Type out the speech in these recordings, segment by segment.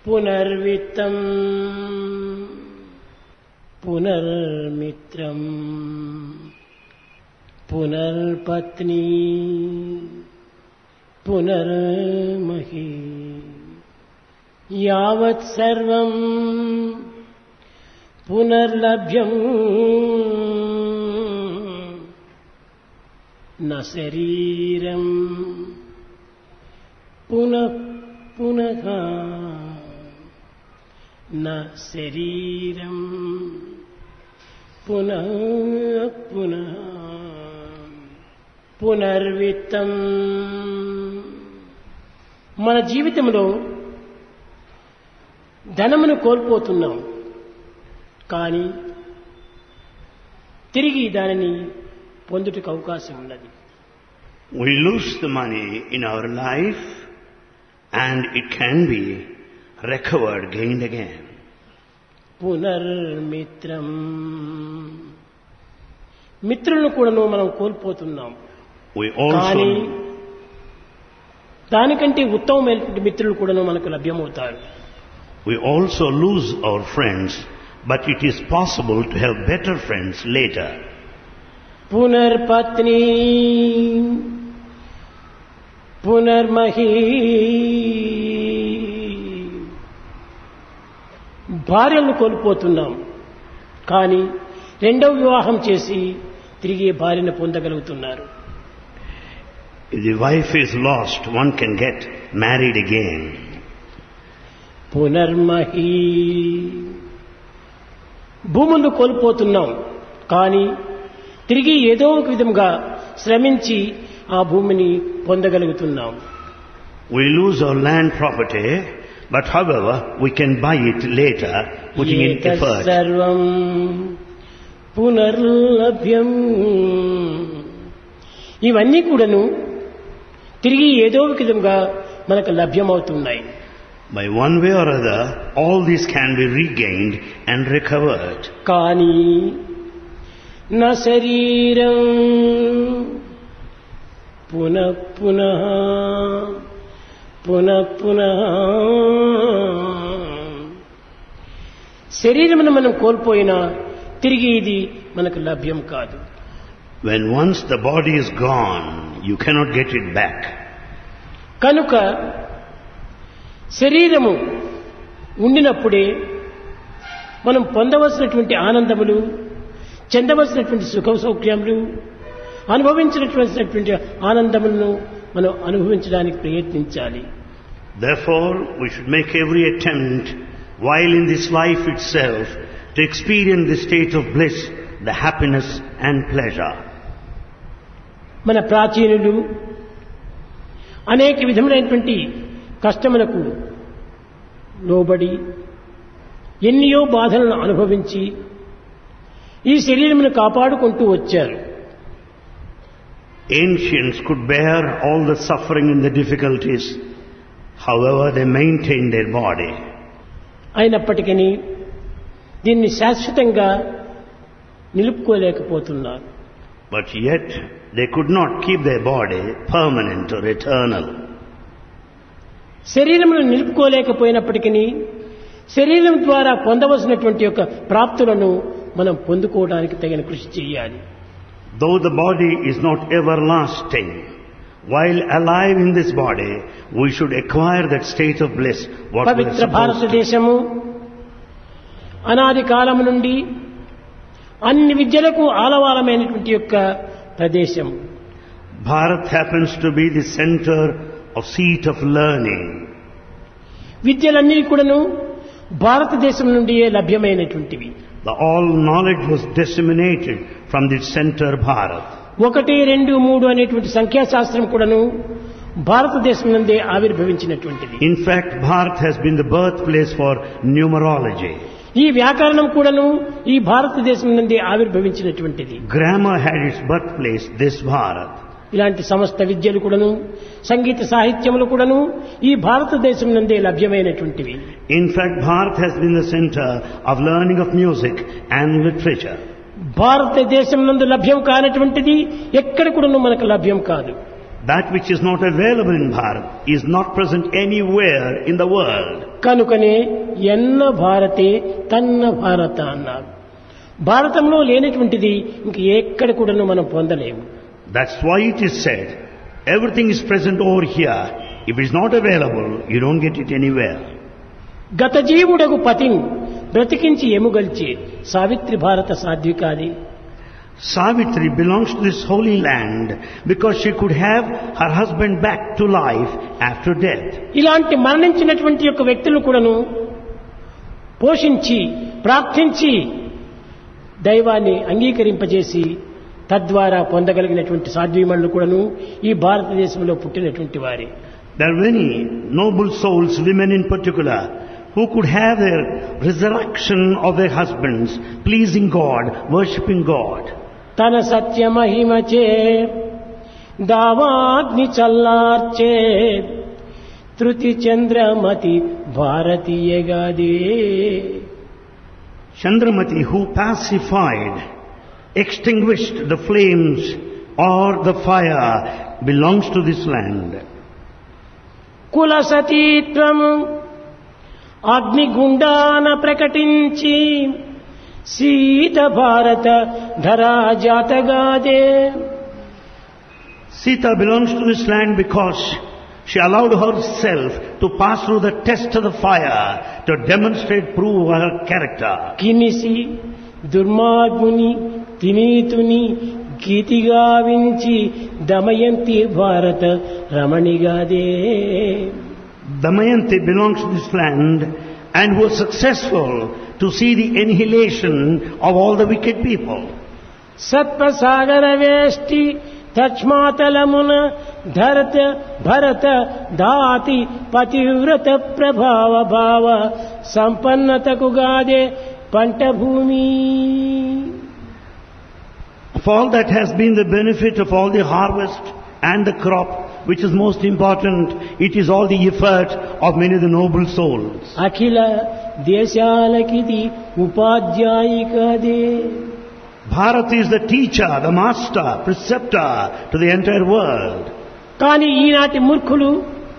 పునర్విత్తం పునర్మిత్రం పునర్పత్ని పునర్మహి యావత్ సర్వం పునర్లభ్యం న శరీరం పునః పునః న శరీరం పునః పునః పునర్విత్తం మన జీవితంలో ధనమును కోల్పోతున్నాం కానీ తిరిగి దానిని పొందుటకు అవకాశం ఉన్నది We lose the money in our life and it can be recovered, gained again. పునర్మిత్రం మిత్రులను కూడాను మనం కోల్పోతున్నాం We కానీ also, దానికంటే ఉత్తమమైనటువంటి మిత్రులు కూడాను మనకు లభ్యమవుతారు we also lose our friends, but it is possible to have better friends later. పునర్పత్ని పునర్మహి భార్యలను కోల్పోతున్నాం కానీ రెండవ వివాహం చేసి తిరిగి భార్యను పొందగలుగుతున్నారు If the wife is lost, one can get married again. పునర్మహి భూములను కోల్పోతున్నాం కానీ తిరిగి ఏదో ఒక విధంగా శ్రమించి ఆ భూమిని పొందగలుగుతున్నాం We lose our land property, but however, we can buy it later, putting in ఏతత్ effort. సర్వం పునర్లభ్యం ఇవన్నీ కూడాను తిరిగి ఏదో ఒక విధంగా మనకు లభ్యమవుతున్నాయి By one way or other, all these can be regained and recovered. కానీ నా శరీరం పునః పునః పునః పునః శరీరమును మనం కోల్పోయినా తిరిగి ఇది మనకు లభ్యం కాదు When once the body is gone, you cannot get it back. కనుక శరీరము ఉండినప్పుడే మనం పొందవలసినటువంటి ఆనందములు చెందవలసినటువంటి సుఖ సౌఖ్యములు అనుభవించినటువంటి ఆనందములను మనం అనుభవించడానికి ప్రయత్నించాలి Therefore, we should make every attempt, while in this life itself, to experience the state of bliss, the happiness and pleasure. మన ప్రాచీనులు అనేక విధములైనటువంటి కష్టములకు లోబడి ఎన్నో బాధలను అనుభవించి ఈ శరీరమును కాపాడుకుంటూ వచ్చారు Ancients could bear all the suffering and the difficulties, however they maintained their body. అయినప్పటికీ దీన్ని శాశ్వతంగా నిలుపుకోలేకపోతున్నారు But yet, they could not keep their body permanent or eternal. శరీరమును నిలుపుకోలేకపోయినప్పటికీ శరీరం ద్వారా పొందవలసినటువంటి యొక్క ప్రాప్తులను మనం పొందుకోవడానికి తగిన కృషి చేయాలి Though the body is not everlasting, while alive in this body, we should acquire that state of bliss, what we are Pavitra supposed to. భారతదేశము అనాది కాలము నుండి అన్ని విద్యలకు ఆలవాలమైనటువంటి యొక్క ప్రదేశం Bharat happens to be the center of seat of learning. విద్యలన్నీ కూడాను భారతదేశం నుండియే లభ్యమైనటువంటివి The all knowledge was disseminated from the center Bharat. ఒకటి రెండు మూడు అనేటువంటి సంఖ్యాశాస్త్రం కూడాను భారతదేశం నుండే ఆవిర్భవించినటువంటిది In fact, Bharat has been the birthplace for numerology. ఈ వ్యాకరణం కూడాను ఈ భారతదేశం నుండి ఆవిర్భవించినటువంటిది Grammar had its birthplace, this Bharat. ఇలాంటి సమస్త విద్యలు కూడాను సంగీత సాహిత్యములు కూడాను ఈ భారతదేశం నుండే లభ్యమైనటువంటివి In fact, Bharat has been the center of learning of music and literature. భారతదేశం నందు లభ్యం కానటువంటిది ఎక్కడ కూడాను మనకు లభ్యం కాదు That which is not available in Bharat is not present anywhere in the world. కనుకనే ఎన్న భారతే తన్న భారత అన్నారు భారతంలో లేనటువంటిది ఇంక ఎక్కడ కూడాను మనం పొందలేము That's why it is said, everything is present over here. If it is not available, you don't get it anywhere. గత జీవుడకు పతిని బ్రతికించి ఎముగల్చి సావిత్రి భారత సాధ్వికాది Savitri belongs to this holy land because she could have her husband back to life after death. ఇలాంటి మరణించినటువంటి యొక్క వ్యక్తులను కూడాను పోషించి ప్రార్థించి దైవాన్ని అంగీకరింపజేసి తద్వారా పొందగలిగినటువంటి సాధ్వీమణులు కూడాను ఈ భారతదేశంలో పుట్టినటువంటి వారే There are many noble souls, women in particular, who could have their resurrection of their husbands, pleasing God, worshipping God. తన సత్య మహిమచే దావాగ్ని చల్లార్చే తృతి Chandramati భారతీయగాదే Chandramati, who pacified, extinguished the flames or the fire, belongs to this land. కుల సతీత్వము అగ్నిగుండాన ప్రకటించి సీత భారత ధరా జాతగాదే Sita belongs to this land because she allowed herself to pass through the test of the fire to demonstrate, prove her character. కినిసి దుర్మార్గుని తినీతుని గీతిగావించి Damayanti భారత రమణిగాదే Damayanti belongs to this land and was successful to see the annihilation of all the wicked people. సత్వసాగర వేష్టి తచ్మాతలమున ధరత భరత దాతి పతివ్రత ప్రభావ భావ సంపన్నతకు గాదే పంట భూమి Of all that has been the benefit of all the harvest and the crop, which is most important, it is all the effort of many of the noble souls. Akhila దేశాలకిది ఉపాధ్యాయికదే Bharat is the teacher, the master, preceptor to the entire world. కానీ ఈనాటి మూర్ఖులు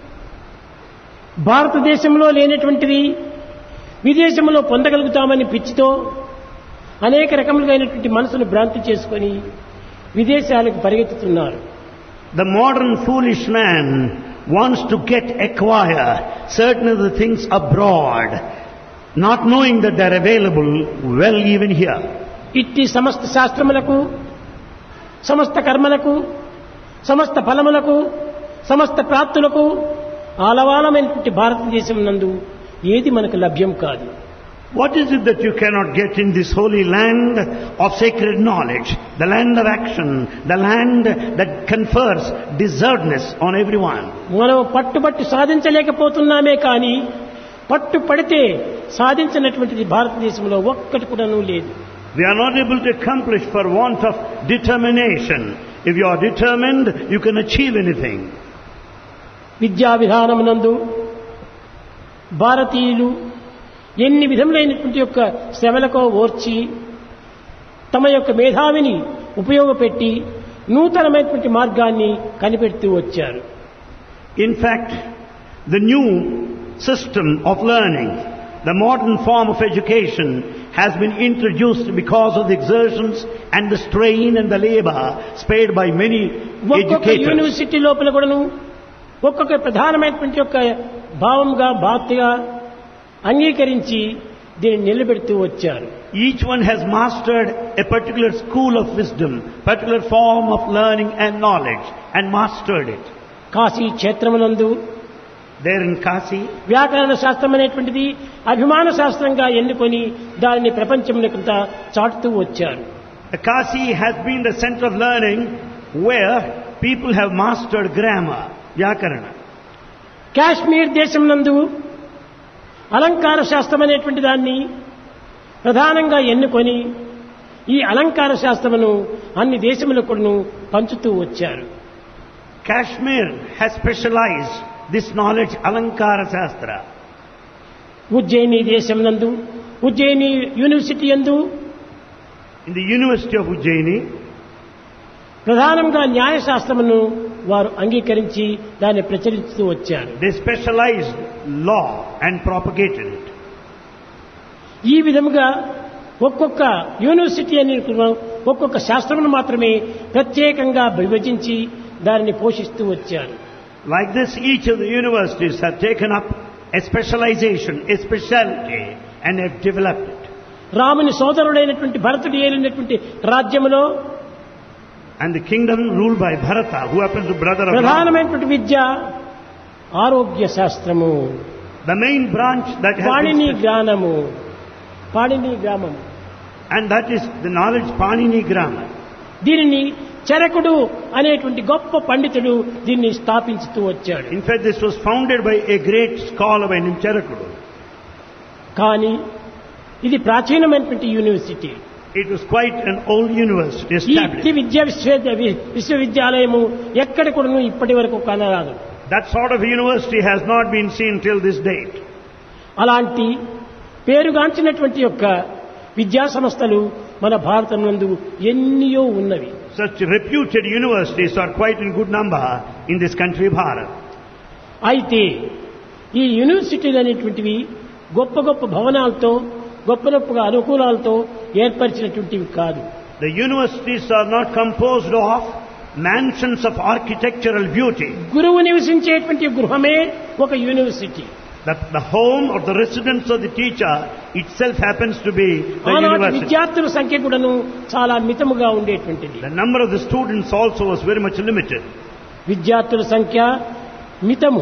భారతదేశంలో లేనటువంటిది విదేశంలో పొందగలుగుతామని పిచ్చితో అనేక రకములైనటువంటి మనసును భ్రాంతి చేసుకొని విదేశాలకు పరిగెత్తుతున్నారు The modern foolish man wants to get, acquire certain of the things abroad, not knowing that they are available well even here. ఇట్టి సమస్త శాస్త్రములకు సమస్త కర్మలకు సమస్త ఫలములకు సమస్త ప్రాప్తులకు ఆలవాలమైనటువంటి భారతదేశం నందు ఏది మనకు లభ్యం కాదు What is it that you cannot get in this holy land of sacred knowledge, the land of action, the land that confers deservedness on everyone? మనం పట్టుబట్టి సాధించలేకపోతున్నామే కానీ పట్టు పడితే సాధించినటువంటిది భారతదేశంలో ఒక్కటి కూడాను లేదు We are not able to accomplish for want of determination. If you are determined, you can achieve anything. విద్యా విధానమునందు భారతీయులు ఎన్ని విధములైనటువంటి యొక్క శ్రమలకో ఓర్చి తమ యొక్క మేధావిని ఉపయోగపెట్టి నూతనమైనటువంటి మార్గాన్ని కనిపెడుతూ వచ్చారు In fact, the new system of learning, the modern form of education has been introduced because of the exertions and the strain and the labor spared by many ఒక్కొక్క educators. యూనివర్సిటీ లోపల కూడాను ఒక్కొక్క ప్రధానమైనటువంటి యొక్క భావంగా బాధ్యగా అంగీకరించి దీన్ని నిలబెడుతూ వచ్చారు Each one has mastered a particular school of wisdom, particular form of learning and knowledge and mastered it. Kashi క్షేత్రమునందు There in Kasi, వ్యాకరణ శాస్త్రం అనేటువంటిది అభిమాన శాస్త్రంగా ఎన్నుకొని దానిని ప్రపంచమునకంతా చాటుతూ వచ్చారు the Kasi has been the center of learning where people have mastered grammar, Vyakarana. Kashmir దేశం నందు అలంకార శాస్త్రం అనేటువంటి దాన్ని ప్రధానంగా ఎన్నుకొని ఈ అలంకార శాస్త్రమును అన్ని దేశములకు పంచుతూ వచ్చారు Kashmir has specialized this knowledge, Alankara Shastra. Ujjaini దేశం నందు ఉజ్జయిని యూనివర్సిటీ యందు In the University of Ujjaini, ప్రధానంగా న్యాయశాస్త్రమును వారు అంగీకరించి దాన్ని ప్రచురిస్తూ వచ్చారు They specialized law and propagated it. ఈ విధముగా ఒక్కొక్క యూనివర్సిటీ అని ఒక్కొక్క శాస్త్రమును మాత్రమే ప్రత్యేకంగా విభజించి దానిని పోషిస్తూ వచ్చారు Like this, each of the universities have taken up a specialization, a specialty, and have developed it. రాముని సోదరుడైనటువంటి భరతుడు ఏలినటువంటి రాజ్యములో And the kingdom ruled by Bharata, who happens to be brother of Rama, ప్రధానమైనటువంటి విద్య ఆరోగ్య శాస్త్రము the main branch that has Panini been, జ్ఞానము పాణిని గ్రామం and that is the knowledge Panini grammar. దీనిని చరకుడు అనేటువంటి గొప్ప పండితుడు దీన్ని స్థాపించుతూ వచ్చాడు In fact, this was founded by a great scholar by name Charakudu. కానీ ఇది ప్రాచీనమైనటువంటి university It was quite an old university ఈ established. ఈ విద్యా విశ్వ విశ్వవిద్యాలయము ఎక్కడ కూడా ఇప్పటి వరకు కనరాదు That sort of university has not been seen till this date. అలాంటి పేరుగాంచినటువంటి యొక్క విద్యా సంస్థలు మన భారతం నందు ఎన్నియో ఉన్నవి Such reputed universities are quite in good number in this country, Bharat. అయితే ఈ యూనివర్సిటీలు అనేటువంటివి గొప్ప గొప్ప భవనాలతో గొప్ప గొప్పగా అనుకూలాలతో ఏర్పరిచినటువంటివి కాదు The universities are not composed of mansions of architectural beauty. గురువు నివసించేటువంటి గృహమే ఒక university The, the home or the residence of the teacher itself happens to be the ఆనాటి university. విద్యార్థుల సంఖ్య కూడాను చాలా మితముగా ఉండేటువంటిది The number of the students also was very much limited. విద్యార్థుల సంఖ్య మితము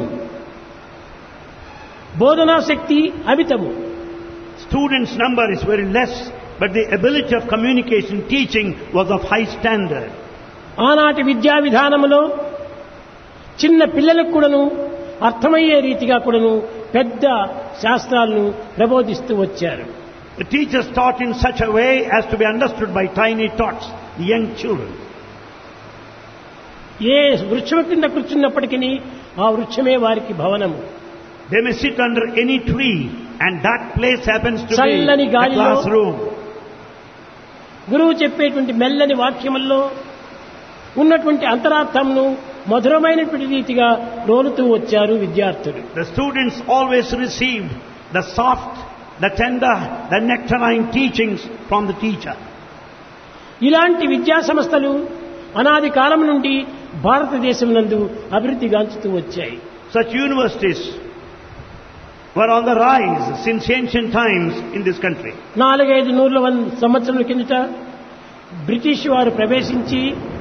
బోధనా శక్తి అమితము Students' number is very less, but the ability of communication, teaching was of high standard. ఆనాటి విద్యా విధానములో చిన్న పిల్లలకు కూడాను అర్థమయ్యే రీతిగా కూడాను పెద్ద శాస్త్రాలను ప్రబోధిస్తూ వచ్చారు The teachers taught in such a way as to be understood by tiny tots, the young children. ఏ వృక్షము కింద కూర్చున్నప్పటికీ ఆ వృక్షమే వారికి భవనము They may sit under any tree, and that place happens to be చల్లని a గాలిలో classroom. గురువు చెప్పేటువంటి మెల్లని వాక్యముల్లో ఉన్నటువంటి అంతరార్థంను మధురమైనటువంటి రీతిగా రోలుతూ వచ్చారు విద్యార్థులు The students always received the soft, the tender, the nectarine teachings from the teacher. ఇలాంటి విద్యా సంస్థలు అనాది కాలం నుండి భారతదేశం నందు అభివృద్ధి గాంచుతూ వచ్చాయి Such universities were on the rise since ancient times in this country. నాలుగైదు నూరుల వంద సంవత్సరాల కిందట బ్రిటిష్ వారు ప్రవేశించి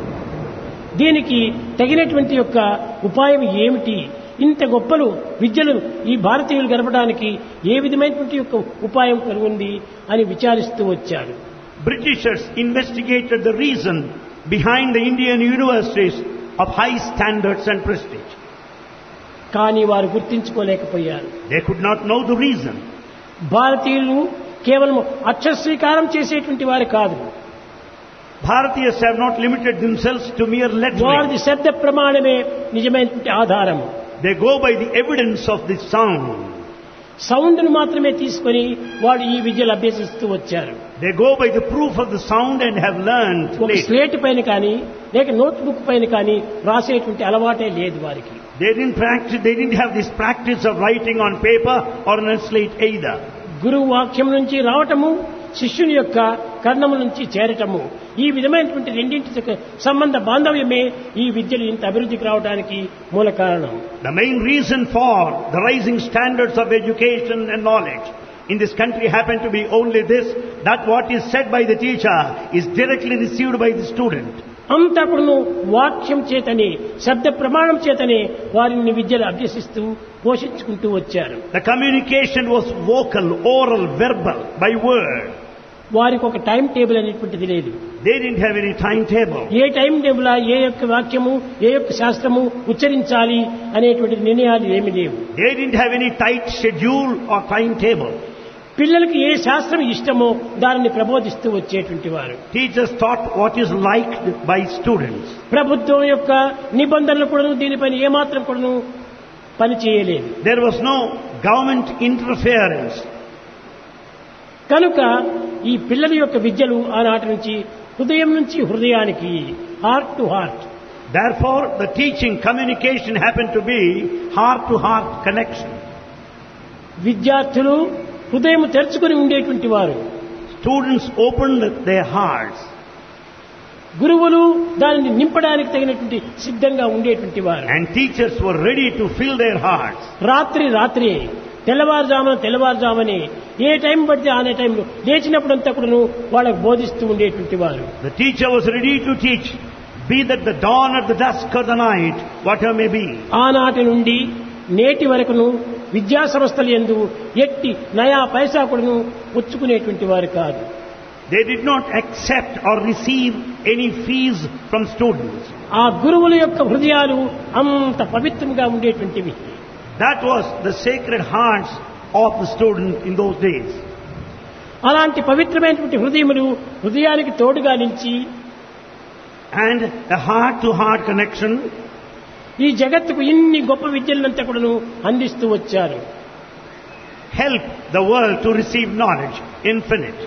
దీనికి తగినటువంటి యొక్క ఉపాయం ఏమిటి ఇంత గొప్పలు విద్యలు ఈ భారతీయులు గడపడానికి ఏ విధమైనటువంటి యొక్క ఉపాయం కలుగుంది అని విచారిస్తూ వచ్చారు Britishers investigated the reason behind the Indian universities of high standards and prestige. కానీ వారు గుర్తించుకోలేకపోయారు They could not know the reason. భారతీయులు కేవలం అక్షస్వీకారం చేసేటువంటి వారు కాదు Bharatiyas have not limited themselves to mere lettering. వారిది శబ్ద ప్రమాణమే నిజమైనటువంటి ఆధారము They go by the evidence of the sound. సౌండ్ను మాత్రమే తీసుకొని వాడు ఈ విద్యలు అభ్యసిస్తూ వచ్చారు They go by the proof of the sound and have learned ఒక later. స్లేట్ పైన కానీ లేక నోట్ బుక్ పైన కానీ రాసేటువంటి అలవాటే లేదు వారికి They didn't practice, they didn't have this practice of writing on paper or on a slate either. గురువు వాక్యం నుంచి రావటము శిష్యుని యొక్క కర్ణము నుంచి చేరటము ఈ విధమైనటువంటి రెండింటి యొక్క సంబంధ బాంధవ్యమే ఈ విద్యలు ఇంత అభివృద్ధికి రావడానికి మూల కారణం The main reason for the rising standards of education and knowledge in this country happen to be only this, that what is said by the teacher is directly received by the student. అంతా కూడాను వాక్యం చేతనే శబ్ద ప్రమాణం చేతనే వారిని విద్యలు అభ్యసిస్తూ పోషించుకుంటూ వచ్చారు The communication was vocal, oral, verbal, by word. వారికి ఒక టైం టేబుల్ అనేటువంటిది లేదు They didn't have any timetable. ఏ టైం టేబుల్ ఏ యొక్క వాక్యము ఏ యొక్క శాస్త్రము ఉచ్చరించాలి అనేటువంటి నిర్ణయాలు ఏమి లేవు They didn't have any tight schedule or timetable. పిల్లలకి ఏ శాస్త్రం ఇష్టమో దానిని ప్రబోధిస్తూ వచ్చేటువంటి వారు Teachers taught what is liked by students. ప్రభుత్వం యొక్క నిబంధనలు కూడాను దీనిపైన ఏమాత్రం కూడాను పని చేయలేదు There was no government interference. కనుక ఈ పిల్లల యొక్క విద్యలు ఆనాటి నుంచి హృదయం నుంచి హృదయానికి heart to heart Therefore, the teaching, communication happened to be heart-to-heart connection. విద్యార్థులు హృదయం తెరుచుకుని ఉండేటువంటి వారు Students opened their hearts. గురువులు దానిని నింపడానికి తగినటువంటి సిద్ధంగా ఉండేటువంటి వారు And teachers were ready to fill their hearts. రాత్రి రాత్రి తెల్లవారుజామున తెల్లవారుజామని ఏ టైం పడితే ఆనే టైంలో లేచినప్పుడంతా కూడాను వాళ్ళకు బోధిస్తూ ఉండేటువంటి వారు The teacher was ready to teach, be that the dawn or the dusk or the night, whatever may be. ఆనాటి నుండి నేటి వరకును విద్యా సంస్థలు ఎందు ఎట్టి నయా పైసా కూడాను పుచ్చుకునేటువంటి వారు కాదు They did not accept or receive any fees from students. ఆ గురువుల యొక్క హృదయాలు అంత పవిత్రంగా ఉండేటువంటివి That was the sacred hearts of the student in those days. అలాంటి పవిత్రమైనటువంటి హృదయములు హృదయానికి తోడుగా నిలిచి And a heart-to-heart connection ఈ జగత్తుకు ఇన్ని గొప్ప విద్యలంతా కూడాను అందిస్తూ వచ్చారు helped the world to receive knowledge, infinite.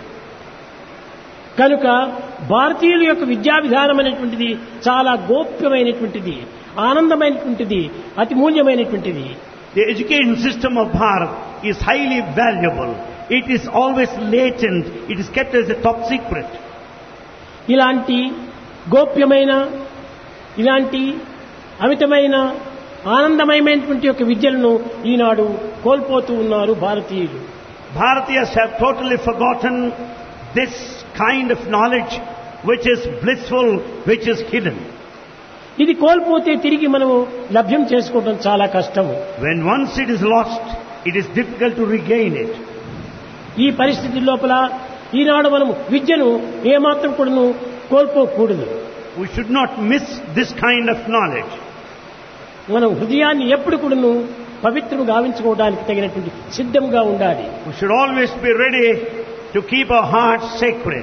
కనుక భారతీయుల యొక్క విద్యా విధానం అనేటువంటిది చాలా గోప్యమైనటువంటిది ఆనందమైనటువంటిది అతి మూల్యమైనటువంటిది The education system of Bharat is highly valuable. It is always latent. It is kept as a top secret. ఇలాంటి గోప్యమైన ఇలాంటి అమితమైన ఆనందమయమైనటువంటి యొక్క విద్యలను ఈనాడు కోల్పోతూ ఉన్నారు భారతీయులు Bharatiyas have totally forgotten this kind of knowledge which is blissful, which is hidden. ఇది కోల్పోతే తిరిగి మనము లభ్యం చేసుకోవడం చాలా కష్టము When once it is lost, it is difficult to regain it. ఈ పరిస్థితి లోపల ఈనాడు మనము విద్యను ఏమాత్రం కూడాను కోల్పోకూడదు We should not miss this kind of knowledge. మనం హృదయాన్ని ఎప్పుడు కూడాను పవిత్రం గావించుకోవడానికి తగినటువంటి సిద్ధంగా ఉండాలి We should always be ready to keep our hearts sacred.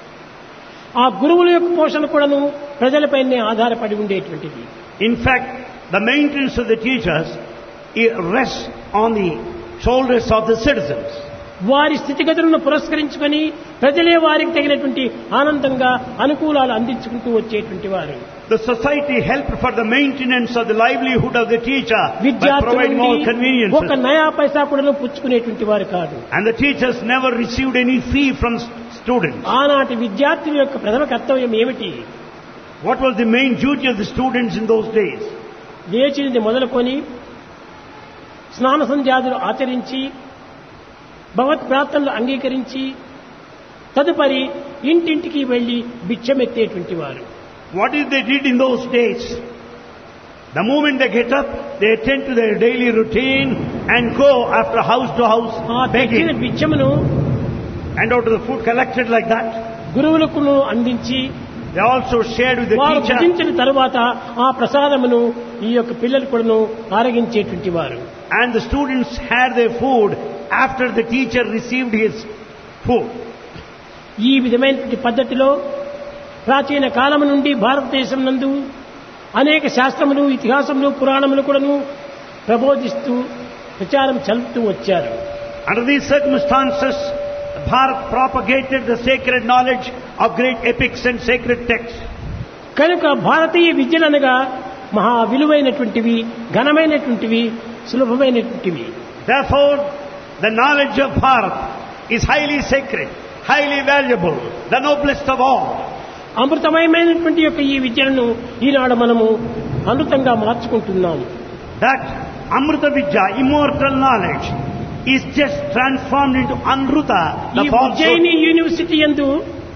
ఆ గురువుల యొక్క పోషణ కూడాను ప్రజలపైనే ఆధారపడి ఉండేటువంటిది In fact, the maintenance of the teachers it rests on the shoulders of the citizens. వారి స్థితిగతులను పురస్కరించుకొని ప్రజలే వారికి తగినటువంటి ఆనందంగా అనుకూలాలు అందించుకుంటూ వచ్చేటువంటి వారు The society helped for the maintenance of the livelihood of the teacher by విద్యార్థుల providing all నుండి ఒక conveniences. నయా పైసా కూడా పుచ్చుకునేటువంటి వారు కాదు And the teachers never received any fee from s- students. ఆనాటి విద్యార్థుల యొక్క ప్రథమ కర్తవ్యం ఏమిటి What was the main duty of the students in those days? లేచినది మొదలుకొని స్నాన సంధ్యాదులు ఆచరించి భగవత్ ప్రార్థనలు అంగీకరించి తదుపరి ఇంటింటికి వెళ్లి బిచ్చమెత్తేటువంటి వారు What did they did in those days? The moment they get up, they attend to their daily routine and go after house to house ఆ తెచ్చిన begging. బిచ్చమును And out of the food collected like that, గురువులకును అందించి they also shared with the వారు teacher. భుజించిన తరువాత ఆ ప్రసాదమును ఈ యొక్క పిల్లలు కూడాను ఆరగించేటువంటి వారు And the students had their food after the teacher received his food. ఈ విధమైనటువంటి పద్ధతిలో ప్రాచీన కాలం నుండి భారతదేశం నందు అనేక శాస్త్రములు ఇతిహాసములు పురాణములు కూడాను ప్రబోధిస్తూ ప్రచారం చల్పుతూ వచ్చారు Under these circumstances, Bharat propagated the sacred knowledge of great epics and sacred texts. కనుక భారతీయ విద్యలనగా మహా విలువైనటువంటివి ఘనమైనటువంటివి సులభమైనటువంటివి Therefore, the knowledge of Bharat is highly sacred, highly valuable, the noblest of all. అమృతమయమైనటువంటి యొక్క ఈ విద్యలను ఈనాడు మనము అమృతంగా మార్చుకుంటున్నాము That Amrita Vidya, immortal knowledge, is just transformed into Anruta, ఈ the falsehood. ఉజ్జయిని యూనివర్సిటీ ఎందు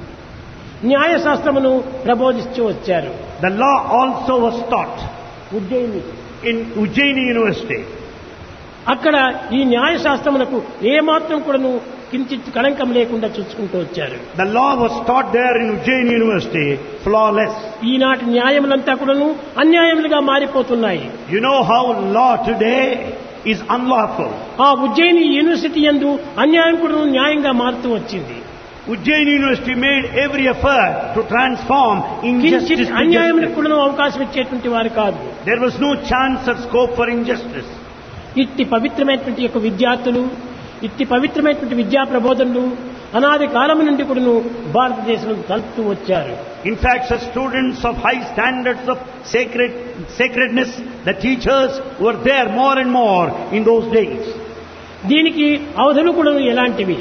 న్యాయశాస్త్రమును ప్రబోధిస్తూ వచ్చారు The law also was taught Ujjaini in Ujjaini University. అక్కడ ఈ న్యాయశాస్త్రమునకు ఏమాత్రం కూడాను కించిత్ కళంకం లేకుండా చూసుకుంటూ వచ్చారు The law was taught there in Ujjaini University, flawless. ఈనాటి న్యాయములంతా కూడాను అన్యాయములుగా మారిపోతున్నాయి You know how law today is unlawful. ఆ ఉజ్జయిని యూనివర్సిటీ ఎందు అన్యాయం కూడా న్యాయంగా మారుతూ వచ్చింది Ujjain University made every effort to transform injustice కించిత్ to అన్యాయములకు justice. కూడా అవకాశం ఇచ్చేటువంటి వారు కాదు There was no chance or scope for injustice. ఇట్టి పవిత్రమైనటువంటి యొక్క విద్యార్థులు ఇట్టి పవిత్రమైనటువంటి విద్యా ప్రబోధనలు అనాది కాలం నుండి కూడాను భారతదేశం తలుపుతూ వచ్చారు In fact, such students of high standards of sacred, sacredness, the teachers were there more and more in those days. దీనికి అవధులు కూడా ఎలాంటివి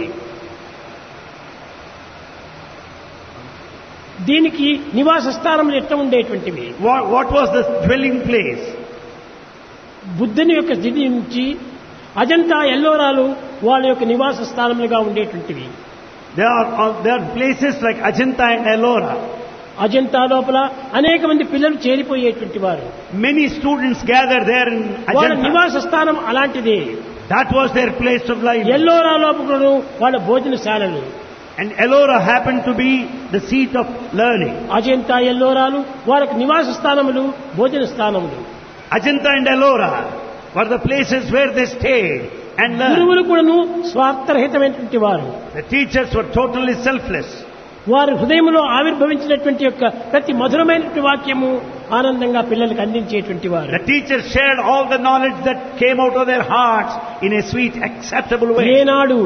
దీనికి నివాస స్థానములు ఎట్లా ఉండేటువంటివి What, what was the dwelling place? బుద్ధుని యొక్క స్థితి నుంచి అజంతా ఎల్లోరాలు వాళ్ళ యొక్క నివాస స్థానములుగా ఉండేటువంటివి There are, uh, there are places like Ajanta and Ellora. Ajanta లోపల అనేక మంది పిల్లలు చేరిపోయేటువంటి వారు Many students gather there in వాళ్ళ Ajanta. నివాస స్థానం అలాంటిదే That was their place of life. Ellora లోపలను వాళ్ళ భోజనశాలలు And Ellora happened to be the seat of learning. Ajanta ఎల్లోరాలు వాళ్ళకి నివాస స్థానములు భోజన స్థానములు Ajanta and Ellora were the places where they stayed and learned. గురువులు కూడాను స్వార్థరహితమైనటువంటి వారు The teachers were totally selfless. వారి హృదయంలో ఆవిర్భవించినటువంటి యొక్క ప్రతి మధురమైనటువంటి వాక్యము ఆనందంగా పిల్లలకు అందించేటువంటి వారు The teachers shared all the knowledge that came out of their hearts in a sweet, acceptable way. ఏనాడు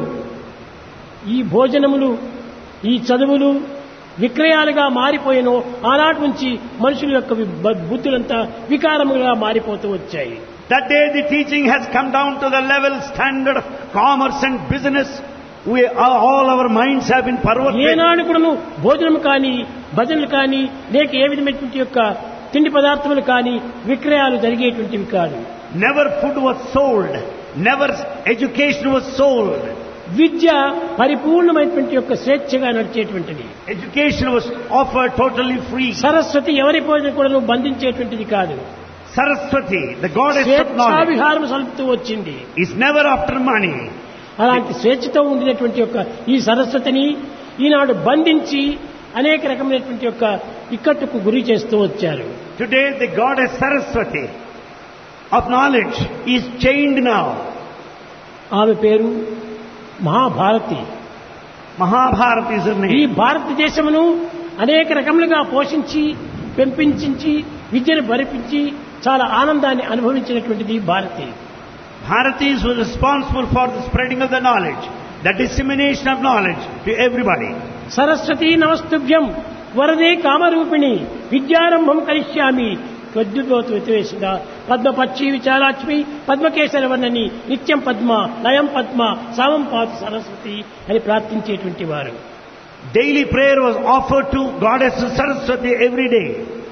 ఈ భోజనములు ఈ చదువులు విక్రయాలుగా మారిపోయినో ఆనాటి నుంచి మనుషుల యొక్క వి- బ- బుద్ధులంతా వికారముగా మారిపోతూ వచ్చాయి That day the teaching has come down to the level standard of commerce and business. We, all all our minds have been perverted. ఏనాడు కూడాను భోజనం కానీ భజనలు కానీ లేక ఏ విధమైనటువంటి యొక్క తిండి పదార్థములు కానీ విక్రయాలు జరిగేటువంటివి కాదు Never food was sold. Never education was sold. విద్య పరిపూర్ణమైనటువంటి యొక్క స్వేచ్ఛగా నడిచేటువంటిది Education was offered totally free. Saraswati ఎవరి భోజనం కూడా బంధించేటువంటిది కాదు Saraswati, the goddess of knowledge, స్వేచ్ఛావిహారం సలుపుతూ వచ్చింది is never after money. అలాంటి స్వేచ్ఛతో ఉండినటువంటి యొక్క ఈ సరస్వతిని ఈనాడు బంధించి అనేక రకమైనటువంటి యొక్క ఇక్కట్టుకు గురి చేస్తూ వచ్చారు Today the goddess Saraswati of knowledge is chained now. ఆమె పేరు మహాభారతి Mahabharata is her ఈ name. భారతదేశమును అనేక రకములుగా పోషించి పెంపించి విద్యను భరిపించి చాలా ఆనందాన్ని అనుభవించినటువంటిది Bharati Bharatis was responsible for the spreading of the knowledge, the dissemination of knowledge to everybody. Saraswati నమస్తుభ్యం వరదే కామరూపిణి విద్యారంభం కరిష్యామి త్వద్యుతోతు వ్యతివేశిత పద్మపక్షి విచారాక్ష్మి పద్మకేశర వర్ణని నిత్యం పద్మ లయం పద్మ సామం పాతు సరస్వతి అని ప్రార్థించేటువంటి వారు Daily prayer was offered to goddess Saraswati every day.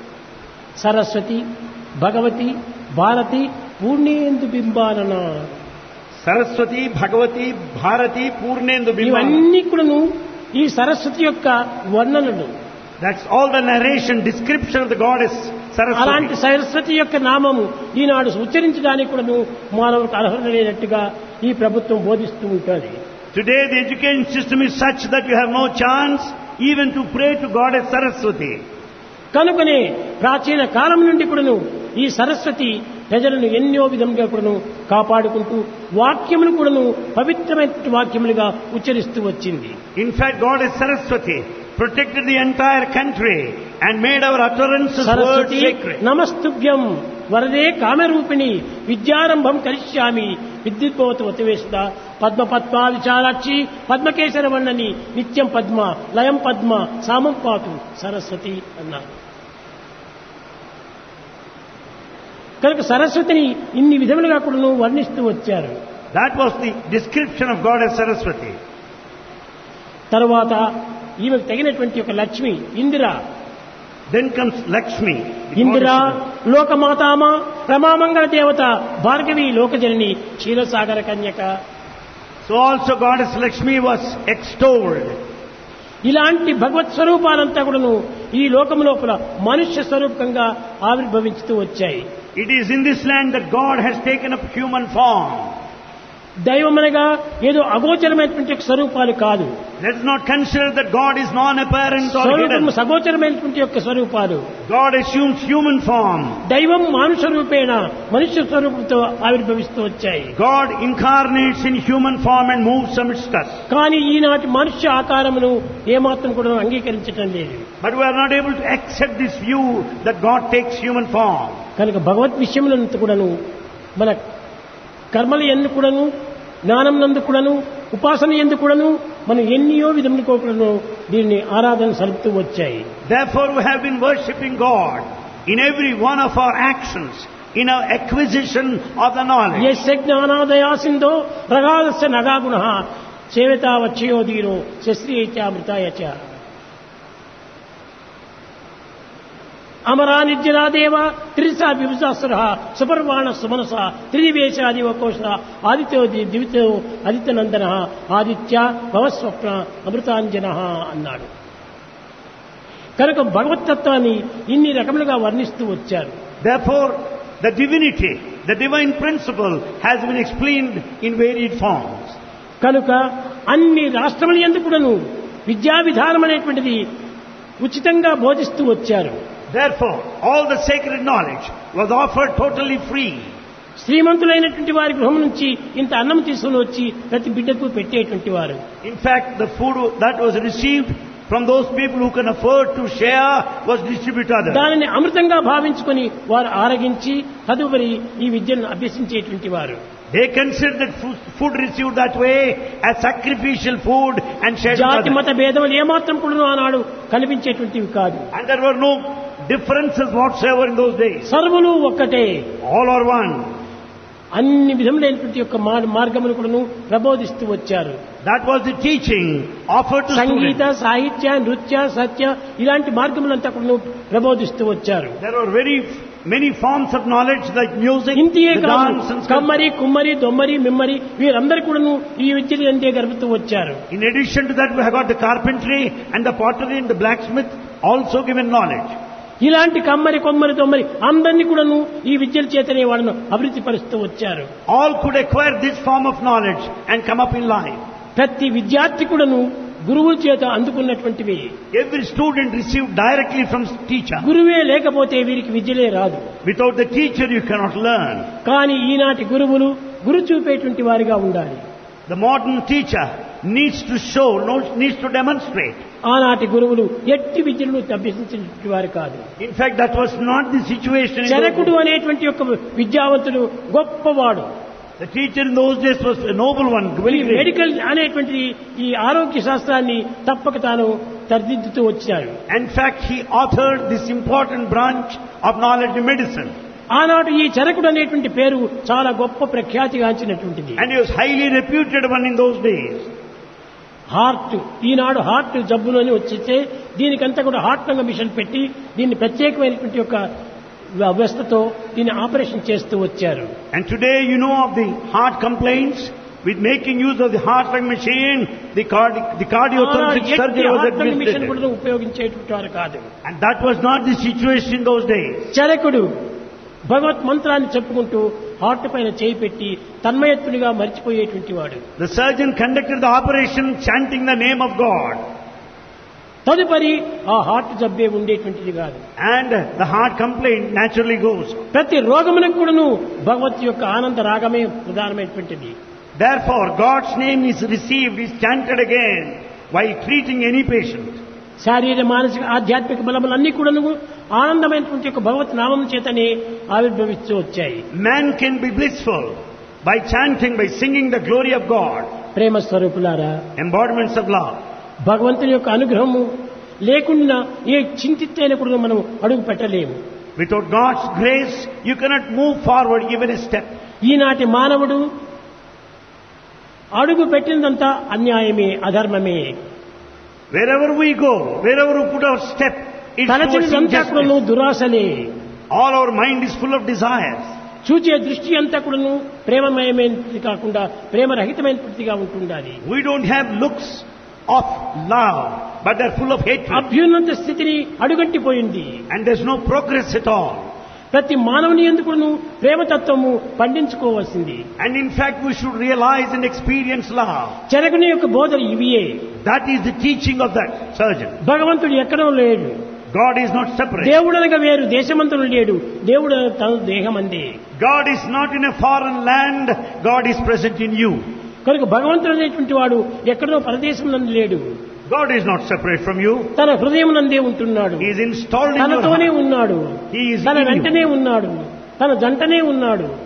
Saraswati Bhagavati Bharati పూర్ణేందు బింబాలన Saraswati, Bhagavati, Bharati, Purnendu Bimbana. ఇవన్నీ కూడాను ఈ సరస్వతి యొక్క వర్ణనలు That's all the narration, description of the goddess అలాంటి Saraswati. సరస్వతి యొక్క నామము ఈనాడు ఉచ్చరించడానికి కూడాను మానవులకు అర్హత లేనట్టుగా ఈ ప్రభుత్వం బోధిస్తూ ఉంటుంది Today the education system is such that you have no chance even to pray to goddess Saraswati. కనుకనే ప్రాచీన కాలం నుండి కూడాను ఈ సరస్వతి ప్రజలను ఎన్నో విధంగా కూడాను కాపాడుకుంటూ వాక్యములు కూడాను పవిత్రమైన వాక్యములుగా ఉచ్చరిస్తూ వచ్చింది In fact, goddess Saraswati protected the entire country and made our utterances words Saraswati sacred. నమస్తుభ్యం వరదే కామరూపిణి విద్యారంభం కరిష్యామి విద్యుద్భవత వతివేశ పద్మ పద్మా విచారాక్షి పద్మకేశర వర్ణని నిత్యం పద్మ లయం పద్మ సామం పాతు సరస్వతి అన్నారు కనుక సరస్వతిని ఇన్ని విధములుగా కూడా వర్ణిస్తూ వచ్చారు That was the description of goddess Saraswati. తరువాత ఈమెకు తగినటువంటి ఒక Lakshmi Indira Then comes Lakshmi. the Indira goddess of- లోకమాతామ రమామంగళ దేవత భార్గవి లోకజనని క్షీరసాగర కన్యక So also goddess Lakshmi was extolled. ఇలాంటి భగవత్ స్వరూపాలంతా కూడాను ఈ లోకం లోపల మనుష్య స్వరూపంగా ఆవిర్భవించుతూ వచ్చాయి It is in this land that God has taken up human form. దైవమనగా ఏదో అగోచరమైనటువంటి యొక్క స్వరూపాలు కాదు Let us not consider that God is non-apparent or స్వరూపము hidden. సగోచరమైనటువంటి యొక్క స్వరూపాలు God assumes human form. దైవం మానుష రూపేణ మనుష్య స్వరూపంతో ఆవిర్భవిస్తూ వచ్చాయి God incarnates in human form and moves amidst us. కానీ ఈనాటి మనుష్య ఆకారమును ఏమాత్రం కూడా అంగీకరించటం లేదు But we are not able to accept this view that God takes human form. కనుక భగవత్ విషయములంతా కూడాను మన కర్మల ఎందు కూడాను జ్ఞానం నందు కూడాను ఉపాసన ఎందుకు కూడాను మనం ఎన్నో విధములు కూడాను దీన్ని ఆరాధన సలుపుతూ వచ్చాయి Therefore, we have been worshipping God in every one of our actions, in our acquisition of the knowledge. యస్య జ్ఞానాదయాసిందో ప్రగాదస్య నగాగుణ సేవితావచ్చయోధీరో శస్త్రీయచామృతాయ చ అమరా నిర్జనాదేవ త్రిసా విభుసాసుర సుపర్వాణ సుమనస త్రినివేశాదివకోశ ఆదిత్యో ది- దివితో ఆదిత్యనందన ఆదిత్య భవస్వప్న అమృతాంజన అన్నాడు కనుక భగవతత్వాన్ని ఇన్ని రకములుగా వర్ణిస్తూ వచ్చారు Therefore, the divinity, the divine principle has been explained in varied forms. కనుక అన్ని రాష్ట్రముల ఎందుకు కూడాను విద్యా విధానం అనేటువంటిది ఉచితంగా బోధిస్తూ వచ్చారు Therefore, all the sacred knowledge was offered totally free. శ్రీమంతులైనటువంటి వారి గృహం నుంచి ఇంత అన్నం తీసుకుని వచ్చి ప్రతి బిడ్డకు పెట్టేటువంటి వారు In fact, the food that was received from those people who can afford to share was distributed to others. దానిని అమృతంగా భావించుకొని వారు ఆరగించి తదుపరి ఈ విద్యను అభ్యసించేటువంటి వారు They considered that food, food received that way as sacrificial food and shared with జాతి others. మత భేదములు ఏమాత్రం కూడా ఆనాడు కనిపించేటువంటివి కాదు And there were no differences whatsoever in those days. సర్వులు ఒక్కటే All are one. అన్ని విధములైనటువంటి యొక్క మా- మార్గములు కూడాను ప్రబోధిస్తూ వచ్చారు That was the teaching offered to Sangeetha students. సాహిత్య నృత్య సత్య ఇలాంటి మార్గములంతా కూడా ప్రబోధిస్తూ వచ్చారు There were very many forms of knowledge like music, ఇంతియే the కాదు dance and sculpture. కమ్మరి కుమ్మరి దొమ్మరి మిమ్మరి వీరందరూ కూడాను ఈ విద్యలు అంతే గడుపుతూ వచ్చారు In addition to that, we have got the carpentry and the pottery and the blacksmith also given knowledge. ఇలాంటి కమ్మరి కొమ్మరి దొమ్మరి అందరినీ కూడాను ఈ విద్యల చేతనే వాళ్ళను అభివృద్ధి పరుస్తూ వచ్చారు All could acquire this form of knowledge and come up in life. ప్రతి విద్యార్థి కూడాను గురువుల చేత అందుకున్నటువంటివి Every student received directly from teacher. గురువే లేకపోతే వీరికి విద్యలే రాదు Without the teacher, you cannot learn. కానీ ఈనాటి గురువులు గురు చూపేటువంటి వారిగా ఉండాలి The modern teacher needs to show, no- needs to demonstrate. ఆనాటి గురువులు ఎట్టి విద్యలను అభ్యసించినటువంటి వారు కాదు In fact, that was not the situation. In those చరకుడు days. అనేటువంటి యొక్క విద్యావంతుడు గొప్పవాడు The teacher in those days was a noble one, ఈ very great. మెడికల్ అనేటువంటి ఈ ఆరోగ్య శాస్త్రాన్ని తప్పక తాను తర్దిద్దుతూ వచ్చాడు In fact, he authored this important branch of knowledge in medicine. ఆనాడు ఈ చరకుడు అనేటువంటి పేరు చాలా గొప్ప ప్రఖ్యాతిగాంచినటువంటిది And he was highly reputed one in those days. Heart ఈనాడు హార్ట్ జబ్బులు అని వచ్చేస్తే దీనికంతా కూడా హార్ట్ రంగ మిషన్ పెట్టి దీన్ని ప్రత్యేకమైనటువంటి యొక్క వ్యవస్థతో దీన్ని ఆపరేషన్ చేస్తూ వచ్చారు And today you know of the heart complaints with making use of the heart lung machine, the, cardi- the ఆనాడు cardiothoracic ఎట్టి surgery was హార్ట్ రంగ మిషన్ administered. కూడా ఉపయోగించేటువంటి వారు కాదు And that was not the situation in those days. చరకుడు భగవత్ మంత్రాన్ని చెప్పుకుంటూ heart పైన చేయి పెట్టి తన్మయత్తునిగా మర్చిపోయేటువంటి వాడు The surgeon conducted the operation chanting the name of God. తదుపరి ఆ హార్ట్ జబ్బే ఉండేటువంటిది కాదు And the heart complaint naturally goes. ప్రతి రోగమునకు కూడాను భగవత్ యొక్క ఆనంద రాగమే ప్రధానమైనటువంటిది Therefore, God's name is received, is chanted again while treating any patient. శారీర మానసిక ఆధ్యాత్మిక బలములన్నీ కూడాను ఆనందమైనటువంటి యొక్క భగవత్ నామం చేతనే ఆవిర్భవిస్తూ వచ్చాయి Man can be blissful by chanting, by singing the glory of God, ప్రేమ స్వరూపులారా embodiments of love. భగవంతుని యొక్క అనుగ్రహము లేకుండా ఏ చింతిత్తైన కూడా మనం అడుగు పెట్టలేము Without God's grace, you cannot move forward even a step. ఈనాటి మానవుడు అడుగు పెట్టినదంతా అన్యాయమే అధర్మమే Wherever we go, wherever we put our step, it's towards తలచినదంతా కూడాను injustice. దురాశలే All our mind is full of desires. చూచే దృష్టి అంతా కూడాను ప్రేమమయమైనది కాకుండా ప్రేమరహితమైనదిగా ఉంటుండాలి We don't have looks of love, but they're full of hatred. అభ్యున్నత స్థితిని అడుగంటిపోయింది And there's no progress at all. ప్రతి మానవుని ఎందుకును ప్రేమతత్వము పండించుకోవాల్సింది And in fact, we should realize and experience love. చెరకుని యొక్క బోధన ఇవియే That is the teaching of that surgeon. భగవంతుడు ఎక్కడో లేడు God is not separate. దేవుడనగా వేరు దేశమంతుడు లేడు దేవుడు తన దేహమందే God is not in a foreign land. God is present in you. కనుక భగవంతుడు అనేటువంటి వాడు ఎక్కడో పరదేశం నందు లేడు God is not separate from you. తన హృదయం నందే ఉంటున్నాడు He is installed in your తనతోనే heart. ఉన్నాడు He is తన in you. వెంటనే ఉన్నాడు తన జంటనే ఉన్నాడు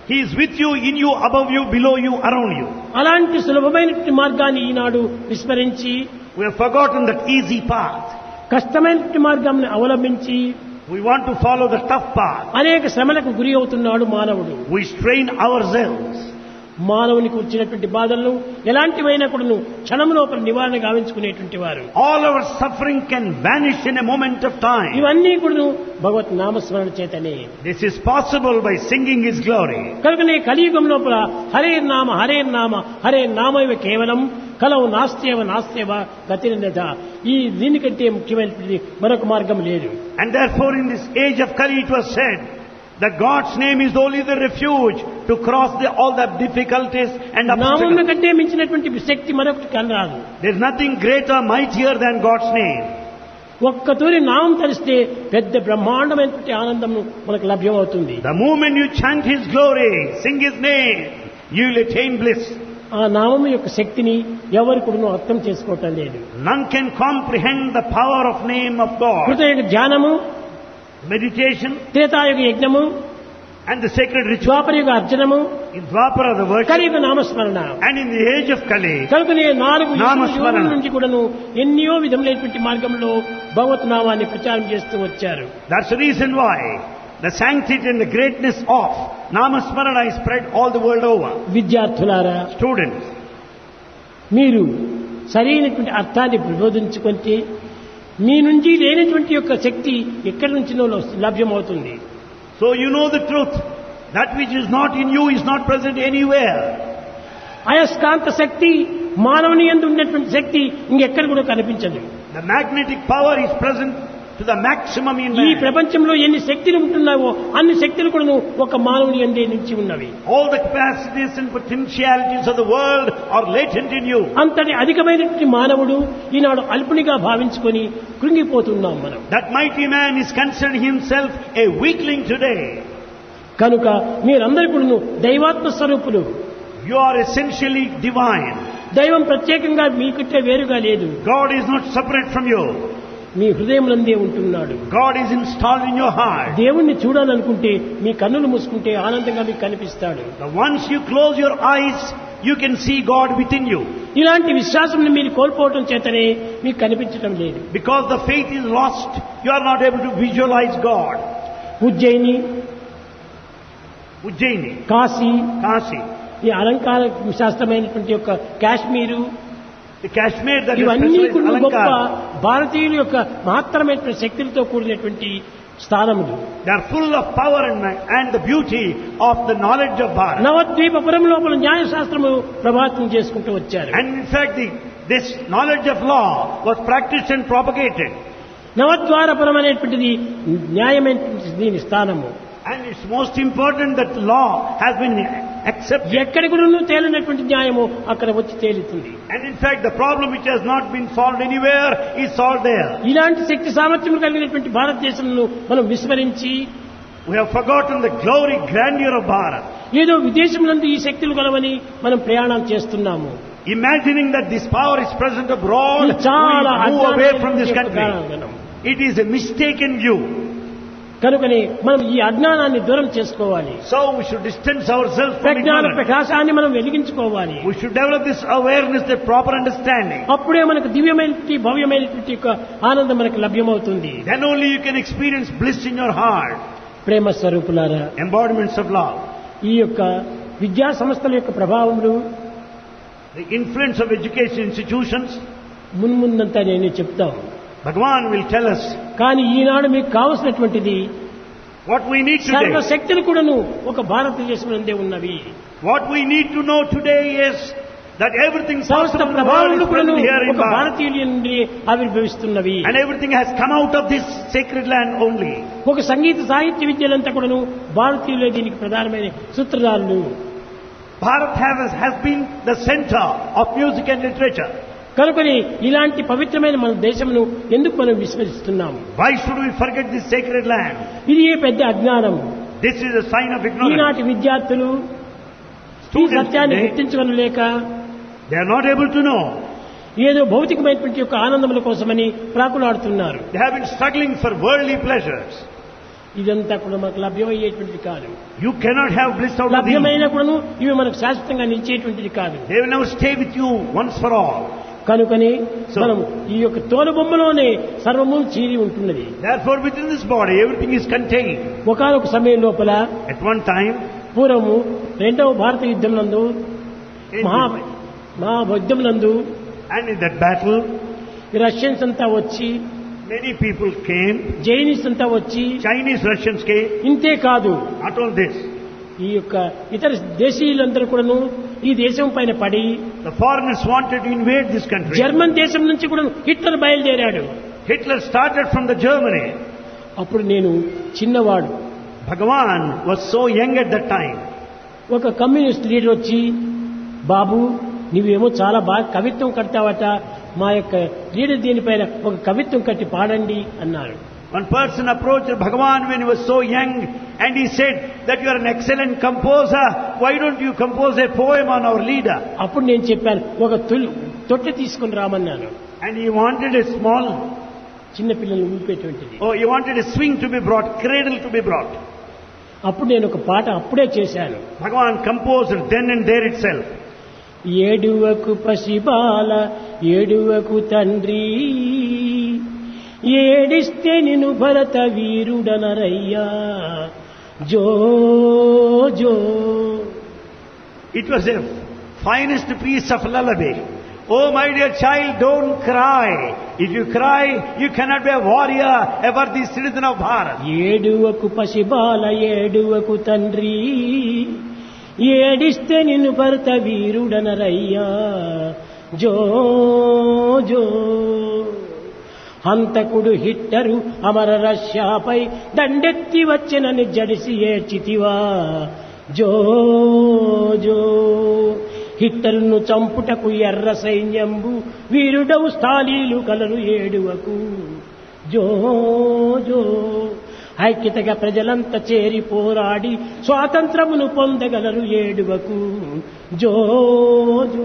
He is with you, in you, above you, below you, around you. అలాంటి సులభమైనటువంటి మార్గాన్ని ఈనాడు విస్మరించి We have forgotten that easy path. కష్టమైనటువంటి మార్గాన్ని అవలంబించి We want to follow the tough path. అనేక శ్రమలకు గురి అవుతున్నాడు మానవుడు We strain ourselves. మానవునికి వచ్చినటువంటి బాధలను ఎలాంటివైనా కూడాను క్షణం లోపల నివారణ గావించుకునేటువంటి వారు All our suffering can vanish in a moment of time. ఇవన్నీ కూడాను భగవత్ నామస్మరణ చేతనే This is possible by singing His glory. కనుకనే కలియుగం లోపల హరే నామ హరే నామ హరే నామైవ కేవలం కలవు నాస్త్యవ నాస్త్యవ గతిరన్నత ఈ దీనికంటే ముఖ్యమైనటువంటి మరొక మార్గం లేదు And therefore in this age of Kali it was said that God's name is only the refuge to cross the, all the difficulties and నామం obstacles. కంటే మించినటువంటి శక్తి మరొకటి కనరాదు There's nothing greater, mightier than God's name. ఒక్క తూరి నామం తలిస్తే పెద్ద బ్రహ్మాండమైనటువంటి ఆనందం మనకు లభ్యమవుతుంది The moment you chant His glory, sing His name, you will attain bliss. ఆ నామం యొక్క శక్తిని ఎవరు కూడా అర్థం చేసుకోవటం లేదు None can comprehend the power of name of God. కృతయుగ ధ్యానము Meditation త్రేతాయుగ యజ్ఞము and the sacred ritual ద్వాపరయుగ అర్జనము in Dwapara the worship కలియుగ నామస్మరణ and in the age of Kali కనుకనే నాలుగు యుగముల నామస్మరణ. నుంచి కూడాను ఎన్నో విధములైనటువంటి మార్గంలో భగవత్ నామాన్ని ప్రచారం చేస్తూ వచ్చారు That's the reason why the sanctity and the greatness of Namasmarana is spread all the world over. విద్యార్థులారా Students, మీరు సరైనటువంటి అర్థాన్ని ప్రబోధించుకుంటే మీ నుంచి లేనటువంటి యొక్క శక్తి ఎక్కడి నుంచినో లభ్యమవుతుంది so you know the truth. That which is not in you is not present anywhere. అయస్కాంత శక్తి మానవుని ఎందు ఉన్నటువంటి శక్తి ఇంకెక్కడ కూడా కనిపించదు The magnetic power is present to the maximum in ఈ man. ప్రపంచంలో ఎన్ని శక్తులు ఉంటున్నావో అన్ని శక్తులు కూడా ఒక మానవుని ఎందే నుంచి ఉన్నవి All the capacities and potentialities of the world are latent in you. అంతటి అధికమైనటువంటి మానవుడు ఈనాడు అల్పునిగా భావించుకొని కృంగిపోతున్నాం మనం That mighty man is considering himself a weakling today. కనుక మీరందరూ కూడా దైవాత్మ స్వరూపులు You are essentially divine. దైవం ప్రత్యేకంగా మీకంటే వేరుగా లేదు God is not separate from you. మీ హృదయములందే ఉంటున్నాడు God is installed in your heart. దేవుణ్ణి చూడాలనుకుంటే మీ కన్నులు మూసుకుంటే ఆనందంగా మీకు కనిపిస్తాడు The once you close your eyes, you can see God within you. ఇలాంటి విశ్వాసం మీరు కోల్పోవటం చేతనే మీకు కనిపించటం లేదు Because the faith is lost, you are not able to visualize God. Ujjaini Ujjaini, Kashi Kasi, ఈ అలంకార శాస్త్రమైనటువంటి యొక్క Kashmir the Kashmir that is ఇవన్నీ specialized కూడా గొప్ప Alankar, భారతీయుల యొక్క మహత్తరమైనటువంటి శక్తులతో కూడినటువంటి స్థానములు they are full of power and, and the beauty of the knowledge of Bharat. నవద్వీపపురం లోపల న్యాయశాస్త్రము ప్రభావితం చేసుకుంటూ వచ్చారు And in fact, the, this knowledge of law was practiced and propagated. నవద్వారపురం అనేటువంటిది న్యాయమైనటువంటి దీని స్థానము And it's most important that law has been accepted. ఎక్కడి కూడా తేలినటువంటి న్యాయము అక్కడ వచ్చి తేలుతుంది And in fact, the problem which has not been solved anywhere is solved there. ఇలాంటి శక్తి సామర్థ్యం కలిగినటువంటి భారతదేశంను మనం విస్మరించి We have forgotten the glory, grandeur of Bharat. ఏదో విదేశంలో ఈ శక్తులు కలవని మనం ప్రయాణం చేస్తున్నాము Imagining that this power is present abroad, ఇది చాలా we move away from this అజ్ఞానమైనటువంటి country. కారణం. It is a mistaken view. కనుకని మనం ఈ అజ్ఞానాన్ని దూరం చేసుకోవాలి So we should distance ourselves from ప్రజ్ఞాన ignorance. ప్రకాశాన్ని మనం వెలిగించుకోవాలి We should develop this awareness, the proper understanding. అప్పుడే మనకు దివ్యమైనటువంటి భవ్యమైనటువంటి యొక్క ఆనందం మనకు లభ్యమవుతుంది Then only you can experience bliss in your heart. ప్రేమ స్వరూపులారా Embodiments of love. ఈ యొక్క విద్యా సంస్థల యొక్క ప్రభావములు The influence of education institutions. మున్ముందంతా నేను చెప్తాం Bhagavan will tell us కానీ ఈనాడు మీకు కావలసినటువంటిది what we need today. సర్వశక్తులు కూడాను ఒక భారతదేశం నుండే ఉన్నవి What we need to know today is that everything సమస్త possible in the world ప్రభావములు is కూడాను present here in ఒక Bharat. భారతీయుల నుండి ఆవిర్భవిస్తున్నవి And everything has come out of this sacred land only. ఒక సంగీత సాహిత్య విద్యలంతా కూడాను భారతీయులే దీనికి ప్రధానమైన సూత్రధారులు Bharat has, has been the center of music and literature. కనుకొని ఇలాంటి పవిత్రమైన మన దేశమును ఎందుకు మనం విస్మరిస్తున్నాము Why should we forget this sacred land? ఇది ఏ పెద్ద అజ్ఞానం This is a sign of ignorance. ఈనాటి విద్యార్థులు ఈ Students సత్యాన్ని today, గుర్తించగలలేక they are not able to know. ఏదో భౌతికమైనటువంటి యొక్క ఆనందముల కోసమని ప్రాకులాడుతున్నారు They have been struggling for worldly pleasures. ఇదంతా కూడా మనకు లభ్యమయ్యేటువంటిది కాదు You cannot have bliss out of these. లభ్యమైన కూడాను ఇవి మనకు శాశ్వతంగా నిలిచేటువంటిది కాదు They will never stay with you once for all. కనుకనే So- మనం ఈ యొక్క తోలుబొమ్మలోనే సర్వము చీరి ఉంటున్నది Therefore, within this body, everything is contained. ఒకనొక సమయం లోపల At one time, పూర్వము రెండవ భారత యుద్ధం నందు in మహా మహా యుద్ధం నందు and in that battle, ఈ రష్యన్స్ అంతా వచ్చి many people came. జైనిస్ అంతా వచ్చి Chinese Russians came. ఇంతే కాదు Not only this, ఈ యొక్క ఇతర దేశీయులందరూ కూడాను ఈ దేశం పైన పడి the foreigners wanted to invade this country. German దేశం నుంచి కూడా హిట్లర్ బయలుదేరాడు Hitler started from the Germany. అప్పుడు నేను చిన్నవాడు Bhagavan was so young at that time. ఒక కమ్యూనిస్ట్ లీడర్ వచ్చి బాబు నువ్వేమో చాలా బాగా కవిత్వం కడతావట మా యొక్క లీడర్ దీనిపైన ఒక కవిత్వం కట్టి పాడండి అన్నారు One person approached Bhagavan when he was so young and he said that you are an excellent composer. Why don't you compose a poem on our leader? అప్పుడు నేను చెప్పాను ఒక తొలి తొట్టె తీసుకుని రామన్నాను And he wanted a small, చిన్న పిల్లల్ని ఊపేటువంటిది oh, he wanted a swing to be brought, cradle to be brought. అప్పుడు నేను ఒక పాట అప్పుడే చేశాను Bhagavan composed then and there itself. ఏడువకు పసిబాల ఏడువకు తండ్రి ఏడిస్తే నిన్ను భరత వీరుడనరయ్యా జో జో It was a finest piece of lullaby. Oh my dear child, don't cry. If you cry, you cannot be a warrior, a worthy citizen of Bharat. ఏడువకు పసిబాల ఏడువకు తండ్రి ఏడిస్తే నిన్ను భరత వీరుడనరయ్యా జో జో హంతకుడు hitter అమర రష్యాపై దండెత్తి వచ్చినని జడిసి ఏడ్చితివా జో జో హిట్టరును చంపుటకు ఎర్ర సైన్యంబు వీరుడవు స్థాళీలు కలరు ఏడువకు జో జో ఐక్యతగా ప్రజలంతా చేరి పోరాడి స్వాతంత్రమును పొందగలరు ఏడువకు జో జో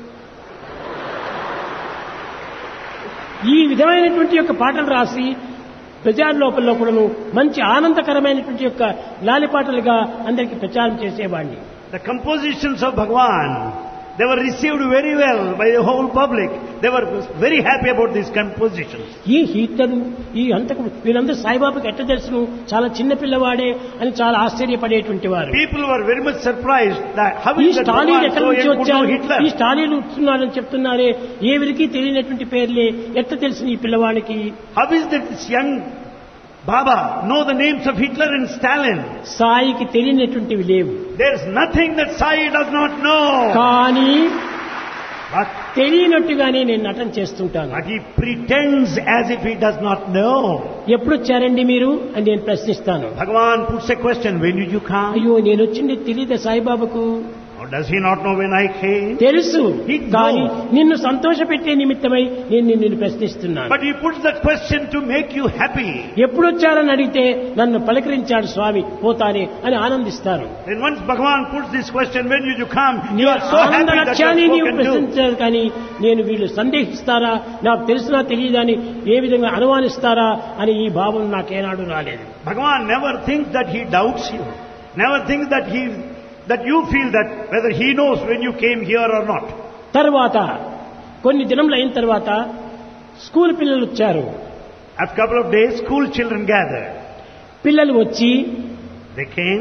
ఈ విధమైనటువంటి యొక్క పాటలు రాసి ప్రచార లోపల కూడాను మంచి ఆనందకరమైనటువంటి యొక్క లాలిపాటలుగా అందరికీ ప్రచారం చేసేవాడిని The compositions of Bhagavan, they were received very well by the whole public. They were very happy about these compositions. ఈ హీటరు ఈ అంతకు వీళ్ళందరూ సాయిబాబాకి ఎట్ట తెలుసును చాలా చిన్న పిల్లవాడే అని చాలా ఆశ్చర్యపడేటువంటి వారు People were very much surprised that how ఈ is that స్టాలిన్ Bhagavan ఎక్కడి so నుంచి young could know వచ్చారు Hitler? ఈ స్టాలిన్ వస్తున్నాడని చెప్తున్నారే ఎవరికి తెలియనటువంటి పేర్లే ఎట్ట తెలిసిన ఈ పిల్లవాడికి How is that this young Baba know the names of Hitler and Stalin? సాయికి తెలియనటువంటివి లేవు There's nothing that Sai does not know. కానీ But, తెలియనట్టుగానే నేను నటన చేస్తుంటాను but he pretends as if he does not know. ఎప్పుడు వచ్చారండి మీరు అని నేను ప్రశ్నిస్తాను Bhagavan puts a question, when did you come? అయ్యో నేను వచ్చింది తెలియదా సాయిబాబాకు Or does he not know when I came? తెలుసు He కానీ knows. నిన్ను సంతోషపెట్టే నిమిత్తమై నేను నిన్ను ప్రశ్నిస్తున్నాను But he puts that question to make you happy. ఎప్పుడు వచ్చారని అడిగితే నన్ను పలకరించాడు స్వామి పోతానే అని ఆనందిస్తారు Then once Bhagavan puts this question, when did you come? You నీ are so ఆనంద happy that you లక్ష్యాన్ని have నీవు spoken to. ప్రశ్నించారు కానీ నేను వీళ్ళు సందేహిస్తారా నాకు తెలిసినా తెలియదా అని ఏ విధంగా అనుమానిస్తారా అని ఈ భావం నాకేనాడు రాలేదు Bhagavan never thinks that he doubts you. Never thinks that he that you feel that whether he knows when you came here or not. తర్వాత కొన్ని దినములు అయిన తర్వాత స్కూల్ పిల్లలు వచ్చారు After a couple of days, school children gathered. పిల్లలు వచ్చి They came.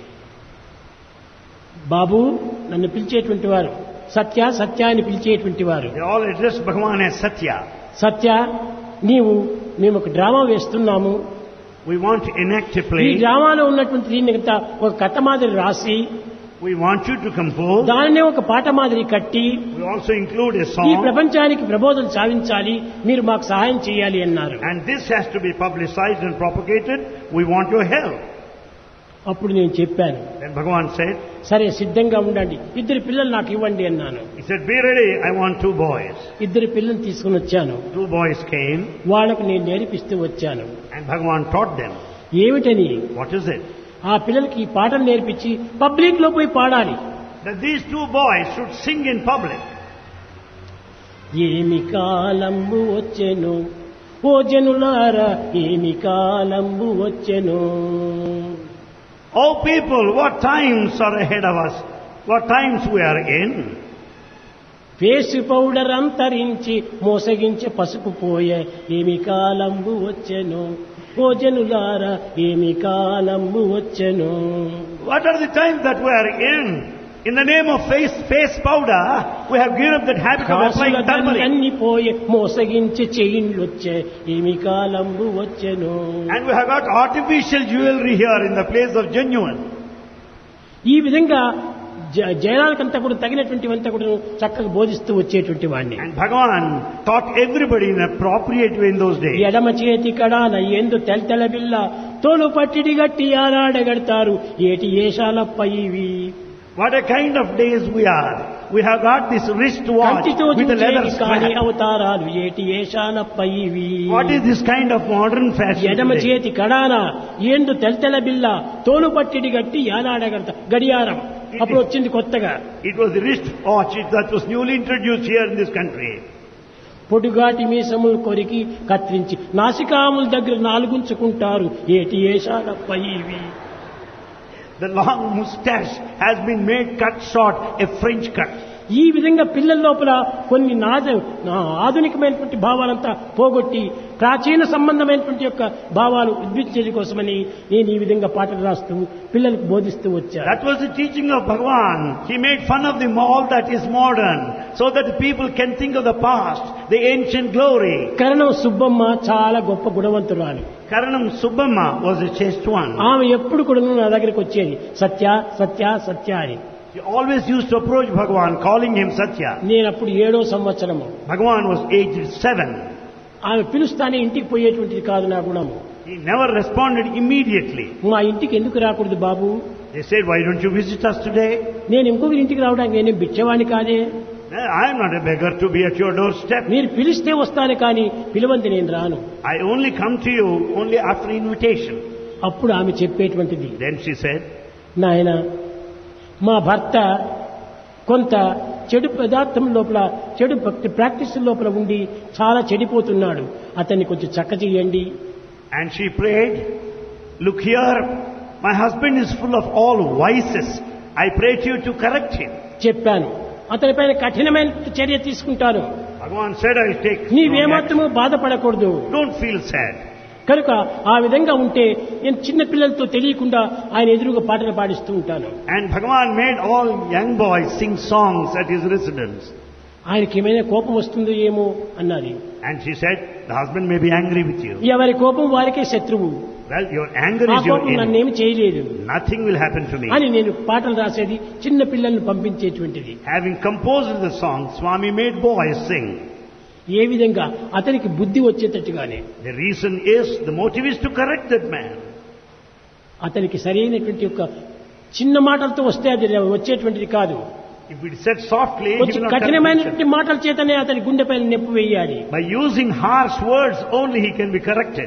బాబు నన్ను పిలిచేటువంటి వారు సత్య సత్య అని పిలిచేటువంటి వారు They all addressed Bhagavan as Satya. సత్య నీవు మేము ఒక డ్రామా వేస్తున్నాము We want to enact a ఈ play. డ్రామాలో ఉన్నటువంటి దీన్ని అంతా ఒక కథ మాదిరి రాసి We want you to compose. దానినే ఒక పాట మాదిరి కట్టి We also include a ఈ song. ప్రపంచానికి ప్రబోధన సాధించాలి మీరు మాకు సహాయం చేయాలి అన్నారు And this has to be publicized and propagated. We want your help. అప్పుడు నేను చెప్పాను Then Bhagavan said, సరే సిద్ధంగా ఉండండి ఇద్దరు పిల్లలు నాకు ఇవ్వండి అన్నాను He said, Be ready, I want two boys. ఇద్దరు పిల్లల్ని తీసుకుని వచ్చాను Two boys came వాళ్ళకు నేను నేర్పిస్తూ వచ్చాను and Bhagavan taught them. ఏమిటని What is it? ఆ పిల్లలకి ఈ పాటలు నేర్పించి పబ్లిక్ లో పోయి పాడాలి That these two boys should sing in public. ఏమి కాలంబు వచ్చెను ఓ జనులారా ఏమి కాలంబు వచ్చెను Oh people, what times are ahead of us? What times we are in? Face powder అంతరించి మోసగించే పసుపు పోయే ఏమి కాలంబు వచ్చెను ఓ జనులారా ఏమి కాలంబు వచ్చెను What are the times that we are in? In the name of face, face powder, we have given up that habit of applying turmeric. అన్ని పోయే మోసగించే చైన్లొచ్చే ఏమి కాలంబు వచ్చెను And we have got artificial jewelry here in the place of genuine. ఈ విధంగా జ- జనాలకంతా కూడా తగినటువంటివంతా కూడా చక్కగా బోధిస్తూ వచ్చేటువంటి వాడిని And Bhagavan taught everybody in an appropriate way in those days. ఎడమ చేతి కడాన ఎందు తెల్తెల బిల్ల తోలు పట్టిడి గట్టి ఆరాడగడతారు ఏటి ఏషాలప్ప ఇవి What a kind of days we are. We have got this wristwatch కంటితో with a leather చూచేవి కాని strap. అవతారాలు ఏటి ఏషాలప్ప ఇవి What is this kind of modern fashion ఎడమ today? చేతి కడాన ఎందు తెల్తెల బిల్ల తోలు పట్టిడి గట్టి యాలాడగడత గడియారం అప్పుడు వచ్చింది కొత్తగా It was the wristwatch that was newly introduced here in this country. పొడుగాటి మీసములు కొరికి కత్తిరించి నాసికాముల దగ్గర నాలుగుంచుకుంటారు ఏటి ఏషాలప్ప ఇవి The long moustache has been made cut short, a French cut. ఈ విధంగా పిల్లల లోపల కొన్ని నాద నా ఆధునికమైనటువంటి భావాలంతా పోగొట్టి ప్రాచీన సంబంధమైనటువంటి యొక్క భావాలు ఉద్భించేది కోసమని నేను ఈ విధంగా పాటలు రాస్తూ పిల్లలకు బోధిస్తూ వచ్చాను That was the teaching of Bhagavan. He made fun of the all that is modern, so that the people can think of the past, the ancient glory. కరణం సుబ్బమ్మ చాలా గొప్ప గుణవంతురాలు Karanam Subbamma was a chaste one. ఆమె ఎప్పుడు కూడా నా దగ్గరికి వచ్చేది సత్య సత్య సత్య అని He always used to approach Bhagavan, calling him Satya. నేను అప్పుడు ఏడో సంవత్సరము Bhagavan was aged seven. ఆమె పిలుస్తానే ఇంటికి పోయేటువంటిది కాదు నా గుణము He never responded immediately. మా ఇంటికి ఎందుకు రాకూడదు బాబు They said, why don't you visit us today? నేను ఇంకొకరి ఇంటికి రావడానికి నేను బిచ్చవాణి కాదే I am not a beggar to be at your doorstep. మీరు పిలిస్తే వస్తాను కానీ పిలవంతి నేను రాను I only come to you only after invitation. అప్పుడు ఆమె చెప్పేటువంటిది Then she said, నాయన మా భర్త కొంత చెడు పదార్థం లోపల చెడు భక్తి ప్రాక్టీస్ లోపల ఉండి చాలా చెడిపోతున్నాడు అతన్ని కొంచెం చక్క చేయండి and she prayed, look here, my husband is full of all vices. I pray to you to correct him. చెప్పాను అతని పైన కఠినమైన చర్య తీసుకుంటాను Bhagavan said, I'll take no action. నీవేమాత్రము బాధపడకూడదు Don't feel sad. కనుక ఆ విధంగా ఉంటే నేను చిన్న పిల్లలతో తెలియకుండా ఆయన ఎదురుగా పాటలు పాడిస్తూ ఉంటాను And Bhagavan made all young boys sing songs at his residence. ఆయనకి ఏమైనా కోపం వస్తుందో ఏమో అన్నది And she said, the husband may be angry with you. ఎవరి కోపం వారికే శత్రువు Well, your anger ఆ is your కోపం enemy. నన్నేమి చేయలేదు Nothing will happen to me. అని నేను పాటలు రాసేది చిన్న పిల్లల్ని పంపించేటువంటిది Having composed the song, Swami made boys sing. ఏ విధంగా అతనికి బుద్ధి వచ్చేటట్టుగానే The reason is, the motive is to correct that man. అతనికి సరైనటువంటి యొక్క చిన్న మాటలతో వస్తే అది వచ్చేటువంటిది కాదు If it said softly, he కొంచెం will not correct కఠినమైనటువంటి మాటల చేతనే అతని గుండె పైన నొప్పి వేయాలి By using harsh words only he can be corrected.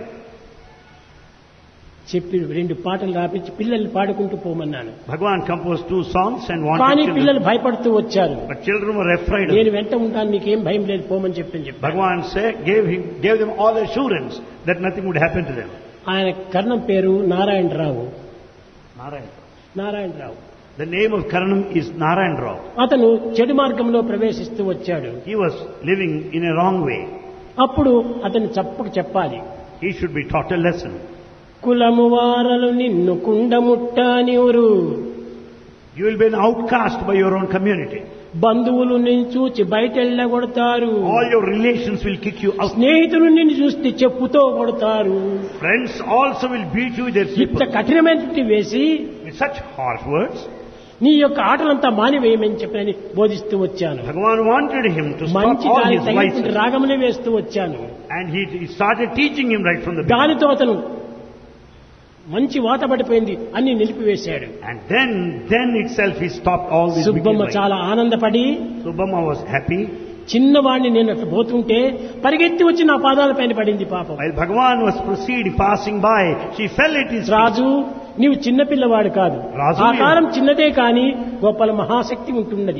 చెప్పి రెండు పాటలు రాపించి పిల్లల్ని పాడుకుంటూ పోమన్నాను Bhagavan composed two songs and కానీ wanted children. పిల్లలు భయపడుతూ వచ్చారు But children were afraid of నేను it. వెంట ఉంటాను నీకేం భయం లేదు పోమని చెప్పని చెప్పి Bhagavan said, gave, him, gave them all assurance that nothing would happen to them. ఆయన కర్ణం పేరు Narayana Rao Narayan. Narayana Rao The name of Karanam is Narayan Rao. అతను చెడు మార్గంలో ప్రవేశిస్తూ వచ్చాడు He was living in a wrong way. అప్పుడు అతను చెప్పక చెప్పాలి He should be taught a lesson. కులము వారలు నిన్ను కుండముట్టానివురు You will be an outcast by your own community. బంధువులు నిన్ను చూచి బయటెళ్ళగొడతారు All your relations will kick you out. స్నేహితులు నిన్ను చూస్తే చెప్పుతో కొడతారు Friends also will beat you with their ఇంత slippers. కఠినమైనటువంటి వేసి With such harsh words, నీ యొక్క ఆటలంతా మానివేయమని చెప్పని బోధిస్తూ వచ్చాను Bhagavan wanted him to stop మంచి all దానికి his తగినటువంటి vices. రాగమునే వేస్తూ వచ్చాను And he, he started teaching him right from the beginning. దానితో అతను మంచి వాత పడిపోయింది అన్ని నిలిపివేశాడు And then, then itself he stopped all these wicked Subbamma vices. చాలా ఆనందపడి Subbamma was happy. చిన్నవాడిని నేను అట్లా పోతుంటే పరిగెత్తి వచ్చి నా పాదాల పైన పడింది పాపం While Bhagavan was proceeding, passing by, she fell at his feet. రాజు నీవు చిన్న పిల్లవాడు కాదు రాజు ఆకారం చిన్నదే కాని గొప్పల మహాశక్తి ఉంటున్నది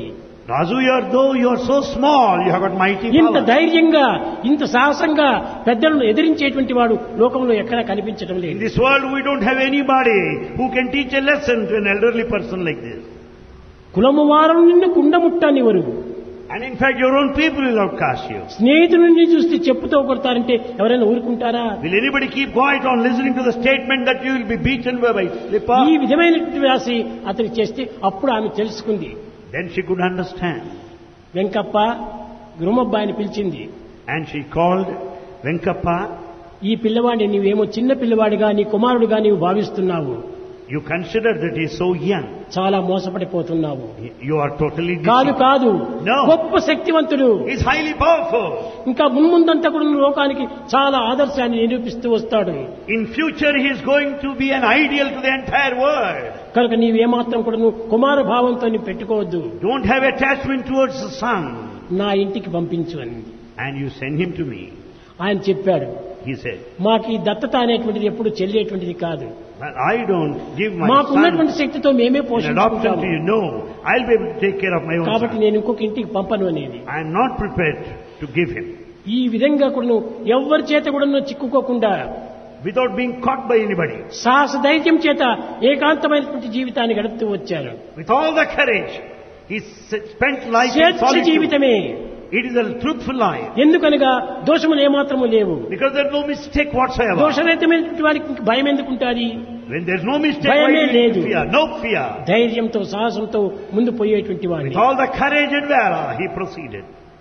Razu, you are, though you are so small, you have got mighty ఇంత power. ధైర్యంగా ఇంత సాహసంగా పెద్దలను ఎదిరించేటువంటి వాడు లోకంలో ఎక్కడా కనిపించడం In లేదు this world, we don't have anybody who can teach a lesson to an elderly person like this. కులము వారం నిన్ను కుండముట్టనివరు And in fact, your own people will outcast you. స్నేహితుల నుండి చూస్తే చెప్పుతో కొడతారంటే ఎవరైనా ఊరుకుంటారా Will anybody keep quiet on listening to the statement that you will be beaten by slipper? ఈ విధమైనటువంటి రాసి అతనికి చేస్తే అప్పుడు ఆమె తెలుసుకుంది Then she could understand. Venkappa గురుమబ్బాయిని పిలిచింది And she called Venkappa. ఈ పిల్లవాడిని నీవేమో చిన్న పిల్లవాడిగా నీ కుమారుడుగా నీవు భావిస్తున్నావు You consider that he is so young. చాలా మోసపడిపోతున్నావు You are totally కాదు deceived. కాదు No. గొప్ప శక్తివంతుడు He is highly powerful. ఇంకా మున్ముందంతా కూడా లోకానికి చాలా ఆదర్శాన్ని నిరూపిస్తూ వస్తాడు In future, he is going to be an ideal to the entire world. కనుక నీవేమాత్రం కూడా నువ్వు కుమార భావంతో నీవు పెట్టుకోవద్దు Don't have attachment towards the son. నా ఇంటికి పంపించు అని And you send him to me. ఆయన చెప్పాడు He said, మాకు ఈ దత్తత అనేటువంటిది ఎప్పుడు చెల్లేటువంటిది కాదు But I don't give my మాకు ఉన్నటువంటి son శక్తితో మేమే an adoption to పోషించుకుంటాము you. No, I'll be able to take care of my own కాబట్టి son. నేను ఇంకొక ఇంటికి పంపను అనేది I am not prepared to give him ఈ విధంగా కూడా నువ్వు ఎవరి చేత కూడా నువ్వు చిక్కుకోకుండా without being caught by anybody. సాహస ధైర్యం చేత ఏకాంతమైనటువంటి జీవితాన్ని గడుపుతూ వచ్చారు With all the courage, he s- spent life in స్వేచ్ఛ solitude. జీవితమే It is a truthful life. ఎందుకనగా దోషములు ఏమాత్రము లేవు Because there's no mistake whatsoever. దోషరహితమైనటువంటి వారికి ఇంక భయం ఎందుకుంటుంది When there's no mistake, why భయమే do you లేదు. fear? No fear. ధైర్యంతో సాహసంతో ముందు పోయేటువంటి With వాడిని all the courage and valor, he proceeded.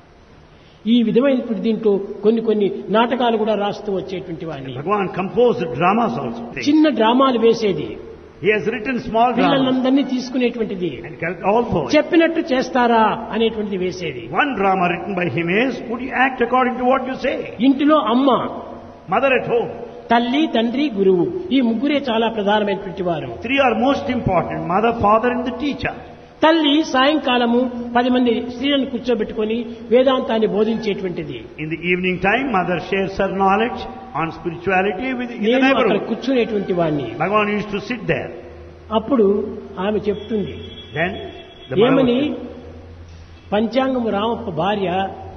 ఈ విధమైనటువంటి దీంట్లో కొన్ని కొన్ని నాటకాలు కూడా రాస్తూ వచ్చేటువంటి వాడిని Bhagavan composed dramas also. చిన్న డ్రామాలు వేసేది He has written small dramas పిల్లలందరినీ తీసుకునేటువంటిది and collected all poems. చెప్పినట్టు చేస్తారా అనేటువంటిది వేసేది One drama written by him is, would you act according to what you say? ఇంటిలో అమ్మ Mother at home. తల్లి తండ్రి గురువు ఈ ముగ్గురే చాలా ప్రధానమైనటువంటి వారు Three are most important, mother, father and the teacher. తల్లి సాయంకాలము పది మంది స్త్రీలను కూర్చోబెట్టుకొని వేదాంతాన్ని బోధించేటువంటిది In the evening time, mother shares her knowledge on spirituality with in the నేను అక్కడ neighborhood. కూర్చునేటువంటి వాడిని Bhagavan used to sit there. అప్పుడు ఆమె చెప్తుంది Then the mother ఏమని was- పంచాంగము రామప్ప భార్య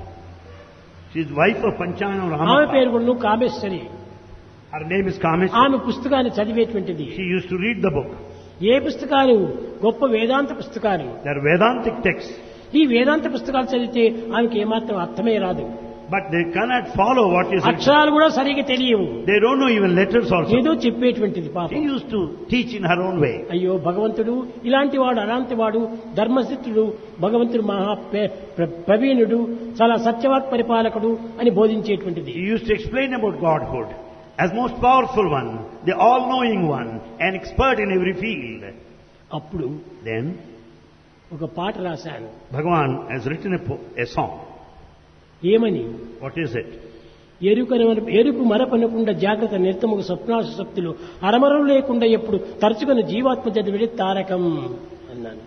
she's wife of Panchana ఆమె Ramappa. పేరు కూడా Kameshwari Her name is Kamesh. ఆమె పుస్తకాన్ని చదివేటువంటిది She used to read the book. ఏ పుస్తకాలు గొప్ప వేదాంత పుస్తకాలు They're Vedantic texts. ఈ వేదాంత పుస్తకాలు చదివితే ఆమెకి ఏమాత్రం అర్థమే రాదు But they cannot follow what is written. అక్షరాలు కూడా సరిగా తెలియవు They don't know even letters also. ఏదో చెప్పేటువంటిది She పాపం used to teach in her own way. అయ్యో భగవంతుడు ఇలాంటి వాడు అలాంటి వాడు ధర్మసిద్ధుడు భగవంతుడు మహా ప్ర- ప్ర- ప్రవీణుడు చాలా సత్యవాక్ పరిపాలకుడు అని బోధించేటువంటిది He used to explain about Godhood as most powerful one, the all-knowing one, an expert in every field. అప్పుడు Then ఒక పాట రాశాను Bhagavan has written a, po- a song. ఏమని What is it? ఎరుకన ఎరుకు మరపనకుండా జాగ్రత్త నిర్తముకు స్వప్నాశ శక్తులు అరమరం లేకుండా ఎప్పుడు తరచుకొని జీవాత్మ చదివిడి తారకం అన్నాను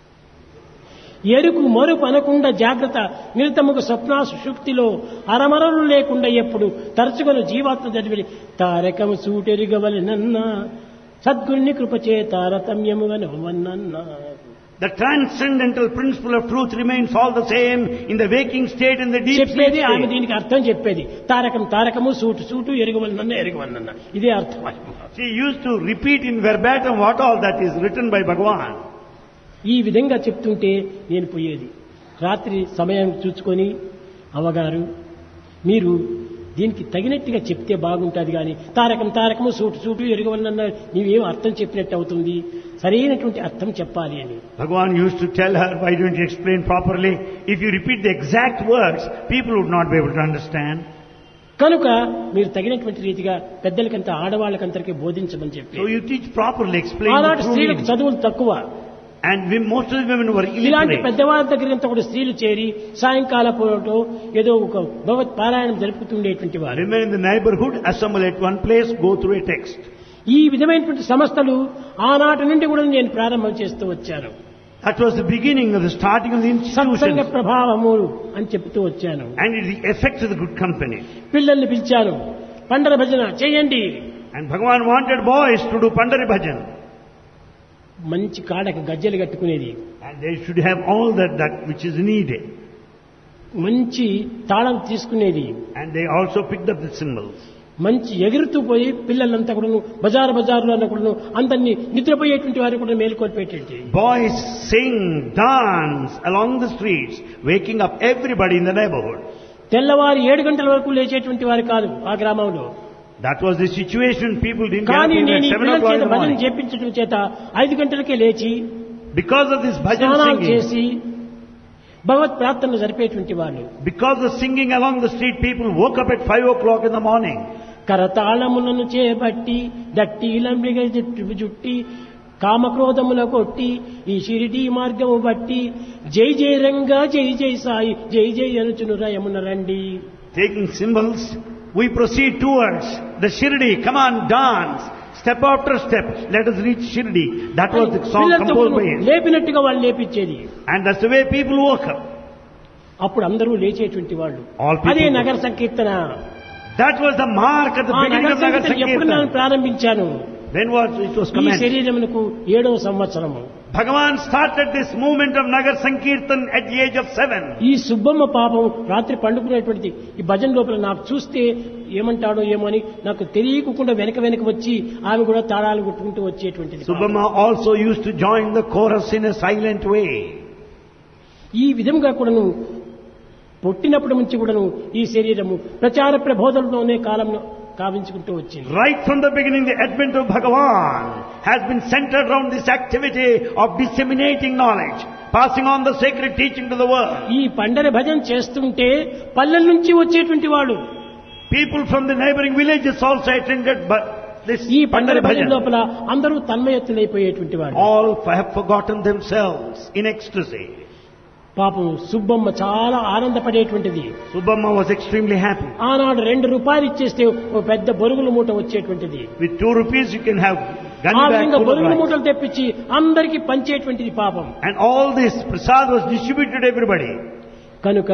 ఎరుకు మరుపు అనకుండా జాగ్రత్త నిరతముకు స్వప్నాశ శుక్తిలో అరమరలు లేకుండా ఎప్పుడు తరచుకొని జీవాత్మ చదివిడి తారకము సూటెరుగవలెనన్నా సద్గురుని కృపచే తారతమ్యము వనవన్నన్నా The transcendental principle of truth remains all the same in the waking state and the deep sleep చెప్పేది ఆమె state. దీనికి అర్థం చెప్పేది తారకం తారకము సూటు సూటు ఎరుగవలనన్న ఎరుగవలనన్న ఇదే అర్థం She used to repeat in verbatim what all that is written by Bhagavan. ఈ విధంగా చెప్తుంటే నేను పోయేది రాత్రి సమయం చూసుకొని అమ్మగారు మీరు దీనికి తగినట్టుగా చెప్తే బాగుంటుంది కానీ తారకం తారకము సూటు సూటు ఎరుగవలనన్న నీవేం అర్థం చెప్పినట్టు అవుతుంది సరైనటువంటి అర్థం చెప్పాలి అని Bhagavan used to tell her, why don't you explain properly? If you repeat the exact words, people would not be able to understand. కనుక మీరు తగినటువంటి రీతిగా పెద్దలకంతా ఆడవాళ్ళకంతరికి బోధించమని చెప్పి So you teach properly, explain the ఆనాటి true స్త్రీలకు meaning. చదువులు తక్కువ And we, most of the women were ఇలాంటి illiterate. పెద్దవాళ్ళ దగ్గరంతా కూడా స్త్రీలు చేరి సాయంకాల పూటో ఏదో ఒక భగవత్ పారాయణం జరుపుతుండేటువంటి వారు Women in the neighborhood assemble at one place, go through a text. ఈ విధమైనటువంటి సంస్థలు ఆనాటి నుండి కూడా నేను ప్రారంభం చేస్తూ వచ్చాను That was the beginning of the starting of the సత్సంగ institutions. ప్రభావము అని చెప్తూ వచ్చాను And it is the effect of the good company. పిల్లల్ని పిలిచాను పండర భజన చేయండి And Bhagavan wanted boys to do Pandari Bhajan. మంచి కాడక గజ్జెలు కట్టుకునేది And they should have all that, that which is needed. మంచి తాళం తీసుకునేది And they also picked up the cymbals. మంచి ఎగురుతూ పోయి పిల్లలంతా కూడా బజారు బజార్లో అన్న కూడా అందరినీ నిద్రపోయేటువంటి వారు కూడా మేలుకొల్పేటువంటి Boys sing, dance along the streets, waking up everybody in the neighborhood. తెల్లవారు ఏడు గంటల వరకు లేచేటువంటి వారు కాదు ఆ గ్రామంలో That was the situation. People didn't get up కానీ even నేను at ఈ 7 పిల్లల o'clock in చేత the భజన morning. చేపించడం చేత ఐదు గంటలకే లేచి Because of this bhajan స్నానాలు singing, చేసి భగవత్ ప్రార్థనలు జరిపేటువంటి వాళ్ళు because of singing along the street, people woke up at 5 o'clock in the morning. కరతాళములను చేపట్టి దట్టిల మృగ జుట్టు జుట్టి కామక్రోధముల కొట్టి ఈ షిరిడి మార్గము బట్టి జై జై రంగా జై జై సాయి జై జై అనుచును రయమున రండి Taking cymbals, we proceed towards the Shirdi. Come on, dance. Step after step, let us reach Shirdi. That was the song పిల్లలతో composed by him. లేపినట్టుగా వాళ్ళు లేపించేది And that's the way people woke up. అప్పుడు అందరూ లేచేటువంటి వాళ్ళు All people అదే do. నగర సంకీర్తన That was the mark at the ఆ beginning నగర of Nagar సంకీర్తన ఎప్పుడు నేను Sankirtan. ప్రారంభించాను When was it was ఈ commenced? శరీరమునకు ఏడవ సంవత్సరము Bhagavan started this movement of Nagar Sankirtan at the age of seven. ఈ సుబ్బమ్మ పాపం రాత్రి పండుకునేటువంటి ఈ భజన లోపల నాకు చూస్తే ఏమంటాడో ఏమో అని నాకు తెలియకుండా వెనక వెనక వచ్చి ఆమె కూడా తాళాలు కొట్టుకుంటూ వచ్చేటువంటిది Subhamma also used to join the chorus in a silent way. ఈ విధంగా కూడాను పుట్టినప్పటి నుంచి కూడాను ఈ శరీరము ప్రచార ప్రబోధనలోనే కాలంలో కావించుకుంటూ వచ్చింది Right from the beginning, the advent of Bhagavan has been centered around this activity of disseminating knowledge, passing on the sacred teaching to the world. ఈ పండర భజన చేస్తుంటే పల్లెల నుంచి వచ్చేటువంటి వాడు People from the neighboring villages also attended but this ఈ పండర Pandara భజన Bhajan. లోపల అందరూ తన్మయత్తులైపోయేటువంటి వాడు All have forgotten themselves in ecstasy. పాపం సుబ్బమ్మ చాలా ఆనందపడేటువంటిది Subhamma was extremely happy. ఆనాడు రెండు రూపాయలు ఇచ్చేస్తే ఓ పెద్ద బొరుగుల మూట వచ్చేటువంటిది With two rupees you can have ఆ gunny bag విధంగా full of బొరుగుల rice. మూటలు తెప్పించి అందరికీ పంచేటువంటిది పాపం And all this prasad was distributed to everybody. కనుక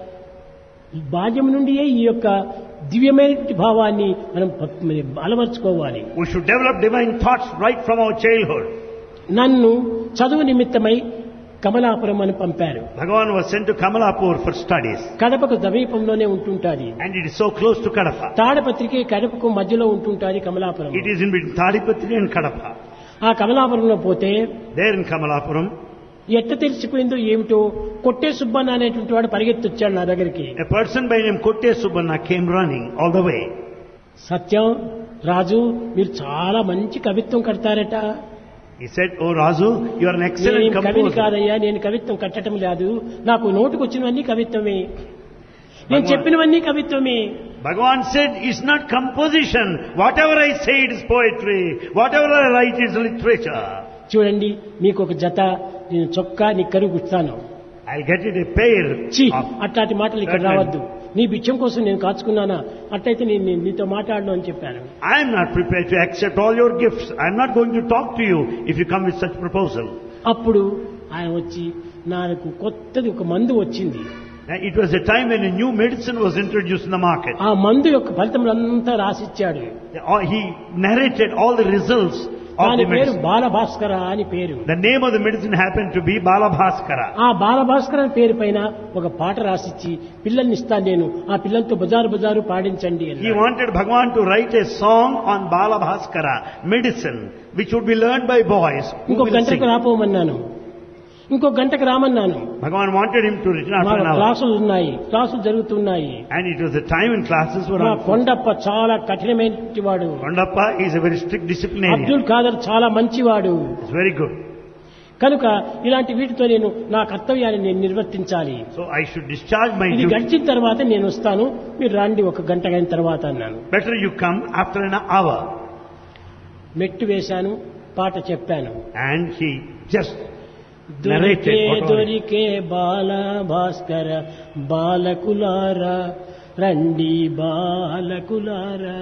ఈ బాల్యం నుండియే ఈ యొక్క దివ్యమైనటువంటి భావాన్ని మనం ప- మరి అలవర్చుకోవాలి We should develop divine thoughts right from our childhood. నన్ను చదువు నిమిత్తమై కమలాపురం అని పంపారు Bhagavan was sent to Kamalapur for studies. కడపకు సమీపంలోనే ఉంటుంటాది And it is so close to Kadapa. తాడపత్రికి కడపకు మధ్యలో ఉంటుంటాది Kamalapuram It is in between Tadipatri and Kadapa. ఆ కమలాపురంలో పోతే There in Kamalapuram, ఎట్ట తెలిసిపోయిందో ఏమిటో కొట్టే సుబ్బన్న అనేటువంటి వాడు పరిగెత్తొచ్చాడు నా దగ్గరికి a person by name Kotte Subbanna came running all the way. సత్యం రాజు మీరు చాలా మంచి కవిత్వం కడతారట He said, Oh Razu, you are an excellent నేను కవిని composer. కాదయ్యా నేను కవిత్వం కట్టడం లేదు నాకు నోటుకు వచ్చినవన్నీ కవిత్వమే నేను చెప్పినవన్నీ కవిత్వమే Bhagavan said, it's not composition. Whatever I say, it is poetry. Whatever I write is literature. చూడండి మీకు ఒక జత నేను చొక్కా నీ కరుగు ఇస్తాను I'll get it a pair ఛీ of అట్లాంటి మాటలు ఇక్కడ Certainly. రావద్దు నీ బిచ్చం కోసం నేను కాచుకున్నానా అట్లయితే నేను నేను నీతో మాట్లాడను అని చెప్పాను I am not prepared to accept all your gifts. I am not going to talk to you if you come with such proposal. అప్పుడు ఆయన వచ్చి నాకు కొత్తది ఒక మందు వచ్చింది Now, It was a time when a new medicine was introduced in the market. ఆ మందు యొక్క ఫలితములంతా రాసిచ్చాడు Uh, He narrated all the results of దాని the పేరు medicine. బాలభాస్కర అని పేరు The name of the medicine happened to be Balabhaskara. ఆ బాలభాస్కర్ అనే పేరు పైన ఒక పాట రాసిచ్చి పిల్లల్ని ఇస్తాను నేను ఆ పిల్లలతో బజారు బజారు పాడించండి He అన్నాడు. wanted Bhagavan to write a song on Balabhaskara, medicine, which would be learned by boys who ఇంకో will గంటకు sing. రాపోమన్నాను ఇంకో గంటకు రామన్నాను Bhagavan wanted him to return మా after an hour. క్లాసులు ఉన్నాయి క్లాసులు జరుగుతున్నాయి And it was the time when classes were మా on. కొండప్ప చాలా కఠినమైన వాడు Kondappa is a very strict disciplinarian. Abdul Khader చాలా మంచివాడు It's very good. కనుక ఇలాంటి వీటితో నేను నా కర్తవ్యాన్ని నేను నిర్వర్తించాలి So I should discharge my ఇది duty. గడిచిన తర్వాత నేను వస్తాను మీరు రండి ఒక గంట అయిన తర్వాత అన్నాను Better you come after an hour. మెట్టు వేశాను పాట చెప్పాను And he just దొరికే narrated what all- దొరికే బాల భాస్కర బాలకులారా రండి బాలకులారా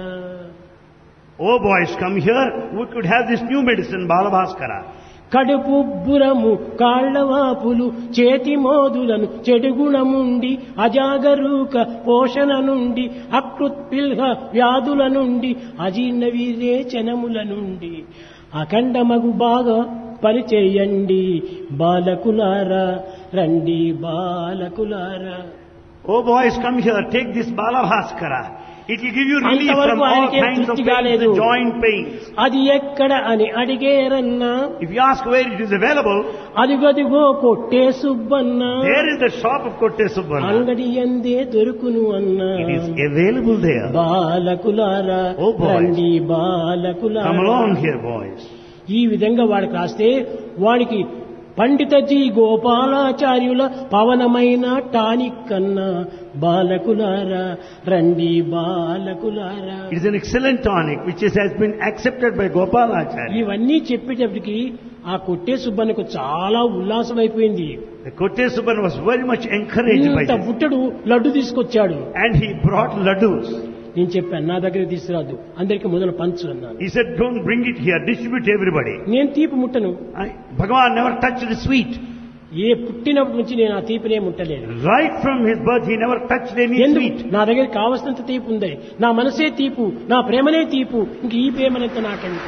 Oh boys, come here. We could have this new medicine, Balabhaskara. కడుపు బురము కాళ్లవాపులు చేతి మోదులను చెడు గుణముండి అజాగరూక పోషణ నుండి అకృత్పిల్హ వ్యాధుల నుండి అజీర్ణ వీరేచనముల నుండి అఖండమగు బాగా పని చేయండి బాలకులారా రండి బాలకులారా Oh boys, come here, take this Balabhaskara. It will give you relief from అంతవరకు all ఆయనకేం kinds of తృప్తి pains, కాలేదు. the joint pains. అది ఎక్కడ అని అడిగేరన్నా If you ask where it is available, అదిగదిగో కొట్టే Subbanna there is the shop of Kotte Subbanna. అంగడి ఎందే దొరుకును అన్నా It is available there. బాలకులారా Oh, boys. రండి Come బాలకులారా along here, boys. ఈ విధంగా వాడికి రాస్తే వాడికి పండితజీ గోపాలాచార్యుల పవనమైన టానిక్ కన్నా బాలకులారా రండి బాలకులారా It is an excellent tonic which is, has been accepted by Gopalacharya. ఇవన్నీ చెప్పేటప్పటికి ఆ కొట్టే సుబ్బన్నకు చాలా ఉల్లాసం అయిపోయింది The Kotte Subbanna was very much encouraged by ఇంత this. బుట్టడు లడ్డు తీసుకొచ్చాడు And he brought laddus. నేను చెప్పాను నా దగ్గర తీసుకురాదు అందరికి మొదలు పంచు అన్నాను He said, don't bring it here, distribute to everybody. నేను తీపి ముట్టను I, Bhagavan never touched the sweet. ఏ పుట్టినప్పటి నుంచి నేను ఆ తీపినే ముట్టలేదు Right from his birth, he never touched any ఎందుకు sweet. నా దగ్గర కావలసినంత తీపు ఉంది నా మనసే తీపు నా ప్రేమనే తీపు ఇంక ఈ ప్రేమనంత నాకంటే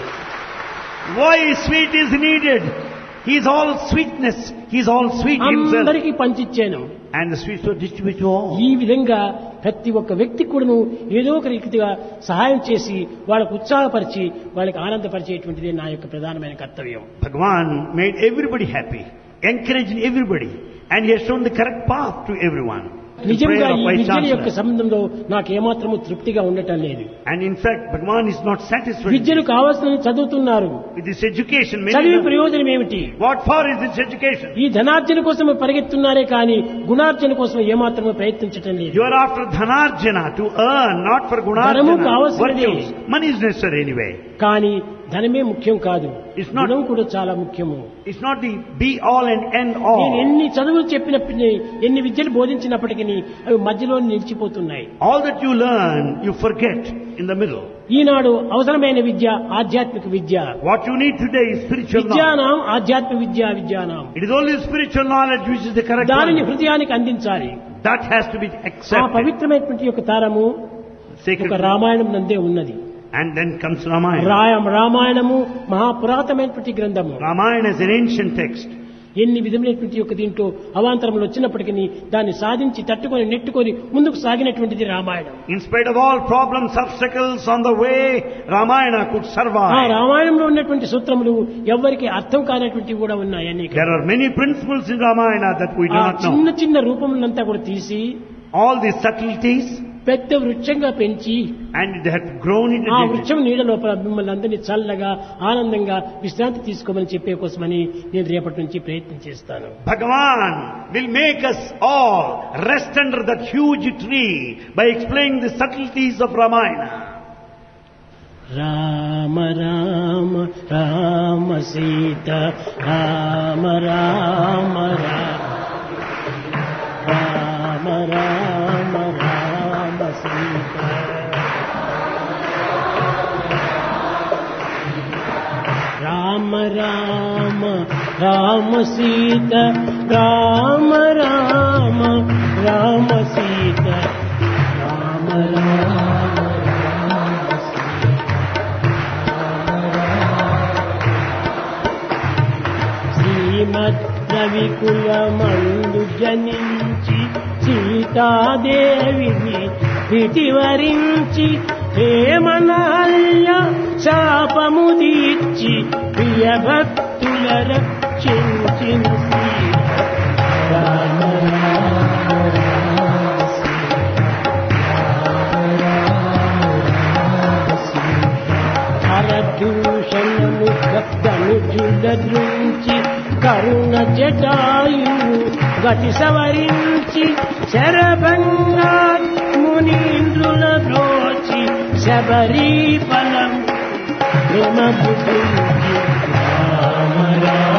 Why sweet is needed? He is all sweetness. He is all sweet himself. అందరికీ పంచిచ్చాను And the sweets were distributed to all. ఈ విధంగా ప్రతి ఒక్క వ్యక్తి కూడాను ఏదో ఒక రీతిగా సహాయం చేసి వాళ్ళకు ఉత్సాహపరిచి వాళ్ళకి ఆనందపరిచేటువంటిది నా యొక్క ప్రధానమైన కర్తవ్యం Bhagavan made everybody happy, encouraging everybody, and he has shown the correct path to everyone. The నిజంగా prayer of ఈ Vice విద్యల యొక్క Chancellor. సంబంధంలో నాకు ఏమాత్రము తృప్తిగా ఉండటం లేదు And in fact, Bhagavan is not satisfied విద్యలు కావాల్సిన చదువుతున్నారు with this education. Many చదివి of them- ప్రయోజనం ఏమిటి What for is this education? ఈ ధనార్జన కోసం పరిగెత్తున్నారే కానీ గుణార్జన కోసం ఏమాత్రము ప్రయత్నించటం లేదు You are after dhanarjana to earn, not for ధనము gunarjana. కావలసినదే. Virtues. Money is necessary anyway. కానీ ధనమే ముఖ్యం కాదు It's not- గుణం కూడా చాలా ముఖ్యము It's not the be all and end నేను all. ఎన్ని చదువులు చెప్పినప్పటికీ ఎన్ని విద్యలు బోధించినప్పటికీ అవి మధ్యలో నిలిచిపోతున్నాయి All that you learn, you forget in the middle. ఈనాడు అవసరమైన విద్య ఆధ్యాత్మిక విద్య What you need today is spiritual knowledge. విద్యానాం ఆధ్యాత్మిక విద్యా విద్యానాం It is only spiritual knowledge which is the correct దానిని one. హృదయానికి అందించాలి That has to be ఆ accepted. పవిత్రమైనటువంటి యొక్క తారము Sacred. ఒక రామాయణం నందే ఉన్నది And then comes Ramayana. రాయం రామాయణము మహాపురాతమైనటువంటి గ్రంథము Ramayana is an ancient text. ఎన్ని విధమైనటువంటి యొక్క దీంట్లో అవాంతరములు వచ్చినప్పటికీ దాన్ని సాధించి తట్టుకొని నెట్టుకొని ముందుకు సాగినటువంటిది Ramayanam In spite of all problems, obstacles on the way, Ramayana could ఆ survive. రామాయణంలో ఉన్నటువంటి సూత్రములు ఎవరికి అర్థం కానటువంటివి కూడా ఉన్నాయి అనేక There are many principles in Ramayana that we do ఆ not know. చిన్న చిన్న రూపములంతా కూడా తీసి All these subtleties, పెద్ద వృక్షంగా పెంచి and they have grown into ఆ dignity. వృక్షం నీడ లోపల మిమ్మల్ని అందరినీ చల్లగా ఆనందంగా విశ్రాంతి తీసుకోమని చెప్పే కోసమని నేను రేపటి నుంచి ప్రయత్నం చేస్తాను Bhagavan will make us all rest under that huge tree by explaining the subtleties of Ramayana. Rama Rama Rama Sita Rama Rama Rama Rama Rama Rama Sita Rama Rama Rama Sita Rama Rama Rama Sita Rama Rama Rama Sita శ్రీమద్ రవికులమందు జనించి సీతాదేవిని విటివరించి ప్రేమనాల్య శాపము తీర్చి ప్రియ భక్తుల రక్షించిన సీత రామ రామ రామ హరదూషణము ధనుజుల దృంచి కరుణ జటాయు గతి సవరించి శరభంగా మునీంద్రుల బ్రోచి శబరీ ఫలం ప్రేమ బుద్ధి రామ రామ